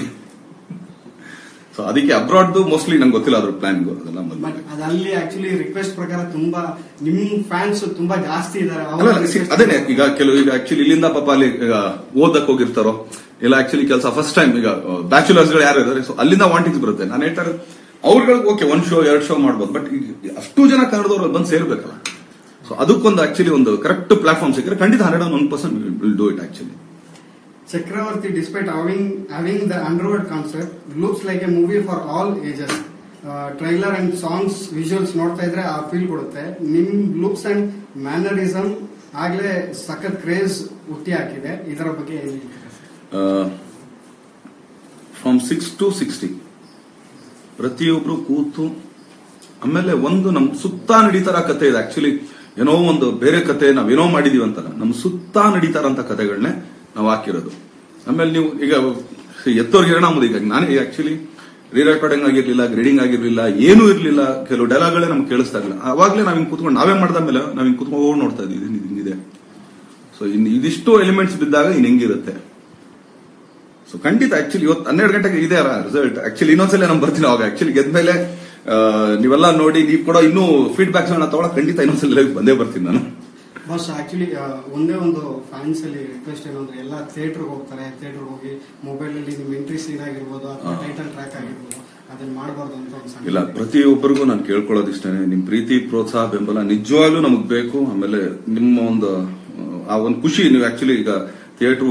ಸೊ ಅದಕ್ಕೆ ಅಬ್ರಾಡ್ದು ಮೋಸ್ಟ್ಲಿ ನಂಗೆ ಗೊತ್ತಿಲ್ಲ ಅದ್ರ ಪ್ಲಾನಿಂಗ್ ಅದೆಲ್ಲ ಮೊದ್ಲು. ಬಟ್ ಅದಲ್ಲಿ ಆಕ್ಚುಲಿ ರಿಕ್ವೆಸ್ಟ್ ಪ್ರಕಾರ ತುಂಬಾ ನಿಮ್ ಫ್ಯಾನ್ಸ್ ತುಂಬಾ ಜಾಸ್ತಿ ಇದಾರೆ ಅಲ್ಲ ಅಲ್ಲ, see, ಅದೇನೆ ಈಗ ಕೆಲವು ಈಗ ಆಕ್ಚುಲಿ ಇಲ್ಲಿಂದ ಪಾಪ ಅಲ್ಲಿ ಈಗ ಓದಕ್ ಹೋಗಿರ್ತಾರೋ ಇಲ್ಲ ಆಕ್ಚುಲಿ ಕೆಲಸ ಫಸ್ಟ್ ಟೈಮ್ ಈಗ ಬ್ಯಾಚುಲರ್ಸ್ ಗಳು ಯಾರು ಇದಾರೆ ಸೊ ಅಲ್ಲಿಂದ ವಾಂಟಿಂಗ್ಸ್ ಬರುತ್ತೆ ನಾನು ಹೇಳ್ತಾ ಇರೋದು ಅವ್ರುಗಳಿಗೆ ಓಕೆ ಒಂದ್ ಶೋ ಎರಡ್ ಶೋ ಮಾಡ್ಬೋದು ಬಟ್ ಅಷ್ಟು ಜನ ಕನ್ನಡದವ್ರು ಬಂದು ಸೇರ್ಬೇಕಲ್ಲ ಸೊ ಅದಕ್ಕೊಂದು ಆಕ್ಚುಲಿ ಒಂದು ಕರೆಕ್ಟ್ ಪ್ಲಾಟ್ಫಾರ್ಮ್ ಸಿಕ್ಕರೆ ಖಂಡಿತ hundred one percent will do it actually Chakravarthy despite having having the underworld concept looks like a movie for all ages trailer and songs visuals ನೋಡ್ತಾ ಇದ್ರೆ ಆ ಫೀಲ್ ಕೊಡುತ್ತೆ ನಿಮ್ ಲುಕ್ಸ್ ಅಂಡ್ ಮ್ಯಾನರಿಸಮ್ ಆಗ್ಲೇ ಸಖತ್ ಕ್ರೇಜ್ ಹುಟ್ಟಿ ಹಾಕಿದೆ ಇದರ ಬಗ್ಗೆ ಏನ್ ಹೇಳ್ತೀರಾ sir? From six to sixty ಪ್ರತಿಯೊಬ್ರು ಕೂತು ಆಮೇಲೆ ಒಂದು ನಮ್ ಸುತ್ತ ನಡೀತಾರ ಕತೆ ಇದೆ ಆಕ್ಚುಲಿ ಏನೋ ಒಂದು ಬೇರೆ ಕತೆ ನಾವೇನೋ ಮಾಡಿದೀವಿ ಅಂತ ನಮ್ ಸುತ್ತ ನಡೀತಾರಂತ ಕತೆಗಳನ್ನೇ ನಾವು ಹಾಕಿರೋದು ಆಮೇಲೆ ನೀವು ಈಗ ಎತ್ತೋರ್ಗೆ ಹೇಳೋಣ ಅಂಬೋದು ಈಗ ನಾನೇ ಆಕ್ಚುಲಿ ರೀ ರೆಕಾರ್ಡಿಂಗ್ ಆಗಿರ್ಲಿಲ್ಲ ಗ್ರೇಡಿಂಗ್ ಆಗಿರ್ಲಿಲ್ಲ ಏನೂ ಇರ್ಲಿಲ್ಲ ಕೆಲವು ಡೈಲಾಗ್ಗಳೇ ನಮ್ಗೆ ಕೇಳಿಸ್ತಾ ಇರಲಿಲ್ಲ ಅವಾಗಲೇ ನಾವ್ ಹಿಂಗ್ ಕೂತ್ಕೊಂಡು ನಾವೇ ಮಾಡ್ದಾದ್ಮೇಲೆ ನಾವ್ ಹಿಂಗ್ ಕೂತ್ಕೊಂಡು ನೋಡ್ತಾ ಇದೀವಿ ಇದು ಹಿಂಗಿದೆ ಸೊ ಇನ್ ಇದಿಷ್ಟು ಎಲಿಮೆಂಟ್ಸ್ ಬಿದ್ದಾಗ ಇನ್ ಹೆಂಗಿರುತ್ತೆ ಸೊ ಖಂಡಿತ ಆಕ್ಚುಲಿ ಇವತ್ತು ಹನ್ನೆರಡು ಗಂಟೆಗೆ ಇದೆ ರಿಸಲ್ಟ್ ಆಕ್ಚುಲಿ ಇನ್ನೊಂದ್ಸಲ ನಾನು ಬರ್ತೀನಿ ಅವಾಗ ಆಕ್ಚುಲಿ ಗೆದ್ಮೇಲೆ ಆ, ನೀವೆಲ್ಲ ನೋಡಿ ನೀವು ಕೂಡ ಇನ್ನೂ ಫೀಡ್ಬ್ಯಾಕ್ಸ್ ತಗೊಳ ಖಂಡಿತ ಇನ್ನೊಂದ್ಸಲ live ಬಂದೇ ಬರ್ತೀನಿ ನಾನು ಬಾಸ್ ಆಕ್ಚುಲಿ ಒಂದೇ ಒಂದು ಫ್ಯಾನ್ಸ್ ಅಲ್ಲಿ ರಿಕ್ವೆಸ್ಟ್ ಏನು ಅಂದ್ರೆ ಎಲ್ಲ ಥಿಯೇಟರ್ ಹೋಗ್ತಾರೆ ಥಿಯೇಟರ್ ಹೋಗಿ ಮೊಬೈಲ್ ಅಲ್ಲಿ ನಿಮ್ ಎಂಟ್ರಿ ಸೀನ್ ಆಗಿರ್ಬೋದು ಅಥವಾ ಹಾ. ಟೈಟಲ್ ಟ್ರ್ಯಾಕ್ ಆಗಿರ್ಬೋದು ಅದನ್ನ ಮಾಡಬಾರ್ದು ಅಂತ ಒಂದು ಸಣ್ಣ ಇಲ್ಲ ಪ್ರತಿಯೊಬ್ಬರಿಗೂ ನಾನು ಕೇಳ್ಕೊಳ್ಳೋದು ಇಷ್ಟನೇ ನಿಮ್ ಪ್ರೀತಿ ಪ್ರೋತ್ಸಾಹ ಬೆಂಬಲ ನಿಜವಾಗ್ಲೂ ನಮಗ್ ಬೇಕು ಆಮೇಲೆ ನಿಮ್ಮ ಒಂದು ಆ ಒಂದು ಖುಷಿ ನೀವು ಆಕ್ಚುಲಿ ಈಗ ಥಿಯೇಟ್ರು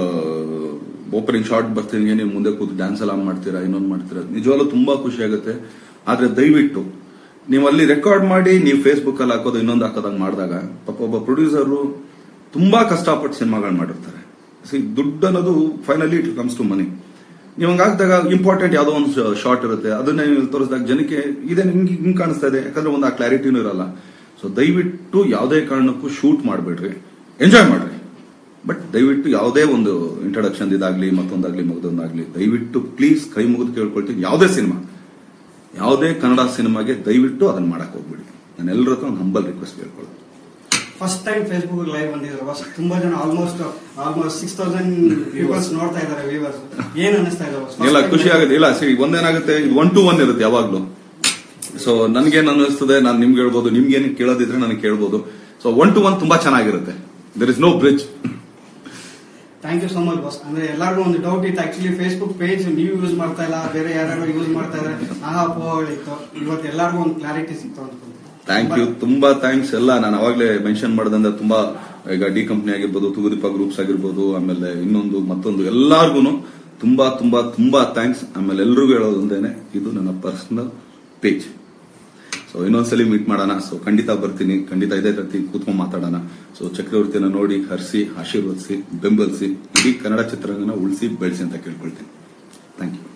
ಓಪನಿಂಗ್ ಶಾರ್ಟ್ ಬರ್ತೀನಿ ನೀವು ಮುಂದೆ ಕೂತು ಡ್ಯಾನ್ಸ್ ಎಲ್ಲ ಮಾಡ್ತೀರಾ ಇನ್ನೊಂದು ಮಾಡ್ತೀರಾ ನಿಜವಾಗ್ಲೂ ತುಂಬಾ ಖುಷಿ ಆಗುತ್ತೆ ಆದ್ರೆ ದಯವಿಟ್ಟು ನೀವು ಅಲ್ಲಿ ರೆಕಾರ್ಡ್ ಮಾಡಿ ನೀವು ಫೇಸ್ಬುಕ್ ಅಲ್ಲಿ ಹಾಕೋದು ಇನ್ನೊಂದು ಹಾಕೋದಂಗ್ ಮಾಡಿದಾಗ ಪಾಪ ಒಬ್ಬ ಪ್ರೊಡ್ಯೂಸರು ತುಂಬಾ ಕಷ್ಟಪಟ್ಟು ಸಿನಿಮಾಗಳು ಮಾಡಿರ್ತಾರೆ ಸಿ ದುಡ್ಡು ಅನ್ನೋದು finally it comes to money ನೀವು ಹಂಗಾಗ್ದಾಗ ಇಂಪಾರ್ಟೆಂಟ್ ಯಾವುದೋ ಒಂದು ಶಾರ್ಟ್ ಇರುತ್ತೆ ಅದನ್ನ ನೀವು ತೋರಿಸಿದಾಗ ಜನಕ್ಕೆ ಇದೆ ಹಿಂಗ್ ಹಿಂಗ್ ಕಾಣಿಸ್ತಾ ಇದೆ ಯಾಕಂದ್ರೆ ಒಂದು ಆ ಕ್ಲಾರಿಟಿನೂ ಇರಲ್ಲ ಸೊ ದಯವಿಟ್ಟು ಯಾವುದೇ ಕಾರಣಕ್ಕೂ ಶೂಟ್ ಮಾಡಬೇಡ್ರಿ ಎಂಜಾಯ್ ಮಾಡ್ರಿ ಬಟ್ ದಯವಿಟ್ಟು ಯಾವುದೇ ಒಂದು ಇಂಟ್ರಡಕ್ಷನ್ ಇದಾಗ್ಲಿ ಮತ್ತೊಂದಾಗ್ಲಿ ಮಗದೊಂದಾಗ್ಲಿ ದಯವಿಟ್ಟು ಪ್ಲೀಸ್ ಕೈ ಮುಗಿದು ಕೇಳ್ಕೊಳ್ತೀನಿ ಯಾವುದೇ ಸಿನಿಮಾ ಯಾವುದೇ ಕನ್ನಡ ಸಿನಿಮಾಗೆ ದಯವಿಟ್ಟು ಅದನ್ನ ಮಾಡಕ್ ಹೋಗ್ಬಿಡಿ ನಾನು ಎಲ್ಲರ ಹತ್ರ ಒಂದು ಹಂಬಲ್ ರಿಕ್ವೆಸ್ಟ್ ಕೇಳ್ಕೊಳ್ಳೋದು ಫಸ್ಟ್ ಟೈಮ್ ಫೇಸ್ಬುಕ್ ಲೈವ್ ಬಂದಿದ್ರು ಬಸ್ ತುಂಬಾ ಜನ almost almost six thousand viewers ನೋಡ್ತಾ ಇದಾರೆ ವ್ಯೂವರ್ಸ್ ಏನ್ ಅನಿಸ್ತಾ ಇದೆ boss? First ಇಲ್ಲ time ಖುಷಿ ಆಗುತ್ತೆ ಇಲ್ಲ ಸರಿ ಒಂದೇನಾಗುತ್ತೆ ಇದು ಒನ್ ಟು ಒನ್ ಇರುತ್ತೆ ಯಾವಾಗ್ಲೂ ಸೊ ನನ್ಗೇನ್ ಅನ್ನಿಸ್ತದೆ ನಾನು ನಿಮ್ಗೆ ಹೇಳ್ಬೋದು ನಿಮ್ಗೆ ಏನ್ ಕೇಳೋದಿದ್ರೆ ನನಗೆ ಕೇಳ್ಬೋದು ಸೊ ಒನ್ ಟು ಒನ್ ತುಂಬಾ ಚೆನ್ನಾಗಿರುತ್ತೆ there is no bridge thank you so much boss ಅಂದ್ರೆ ಎಲ್ಲರಿಗೂ ಒಂದು ಡೌಟ್ ಇತ್ತು ಆಕ್ಚುಲಿ ಫೇಸ್ಬುಕ್ ಪೇಜ್ ನೀವು ಯೂಸ್ ಮಾಡ್ತಾ ಇಲ್ಲ ಬೇರೆ ಯಾರು ಯೂಸ್ ಮಾಡ್ತಾ ಇದ್ರೆ ಆಹಾ ಅಪೋಹಗಳಿತ್ತು ಇವತ್ತು ಎಲ್ಲರಿಗೂ ಒಂದು ಕ್ಲಾರಿಟಿ ಸಿಕ್ತು ಅನ್ಕೊಂತೀನಿ ಥ್ಯಾಂಕ್ ಯು ತುಂಬಾ ಥ್ಯಾಂಕ್ಸ್ ಎಲ್ಲ ನಾನು ಅವಾಗಲೇ ಮೆನ್ಷನ್ ಮಾಡದಂದ್ರೆ ತುಂಬಾ ಈಗ ಡಿ ಕಂಪ್ನಿ ಆಗಿರ್ಬೋದು ತುಗುದೀಪ ಗ್ರೂಪ್ಸ್ ಆಗಿರ್ಬೋದು ಆಮೇಲೆ ಇನ್ನೊಂದು ಮತ್ತೊಂದು ಎಲ್ಲಾರ್ಗು ತುಂಬಾ ತುಂಬಾ ತುಂಬಾ ಥ್ಯಾಂಕ್ಸ್ ಆಮೇಲೆ ಎಲ್ರಿಗೂ ಹೇಳೋದು ಒಂದೇನೆ ಇದು ನನ್ನ ಪರ್ಸನಲ್ ಪೇಜ್ ಸೊ ಇನ್ನೊಂದ್ಸಲಿ ಮೀಟ್ ಮಾಡೋಣ ಸೊ ಖಂಡಿತ ಬರ್ತೀನಿ ಖಂಡಿತ ಇದೇ ರೀತಿ ಕೂತ್ಕೊಂಡು ಮಾತಾಡೋಣ ಸೊ ಚಕ್ರವರ್ತಿನ ನೋಡಿ ಹರಿಸಿ ಆಶೀರ್ವದಿಸಿ ಬೆಂಬಲಿಸಿ ಇಡೀ ಕನ್ನಡ ಚಿತ್ರರಂಗನ ಉಳಿಸಿ ಬೆಳೆಸಿ ಅಂತ ಕೇಳ್ಕೊಳ್ತೀನಿ ಥ್ಯಾಂಕ್ ಯು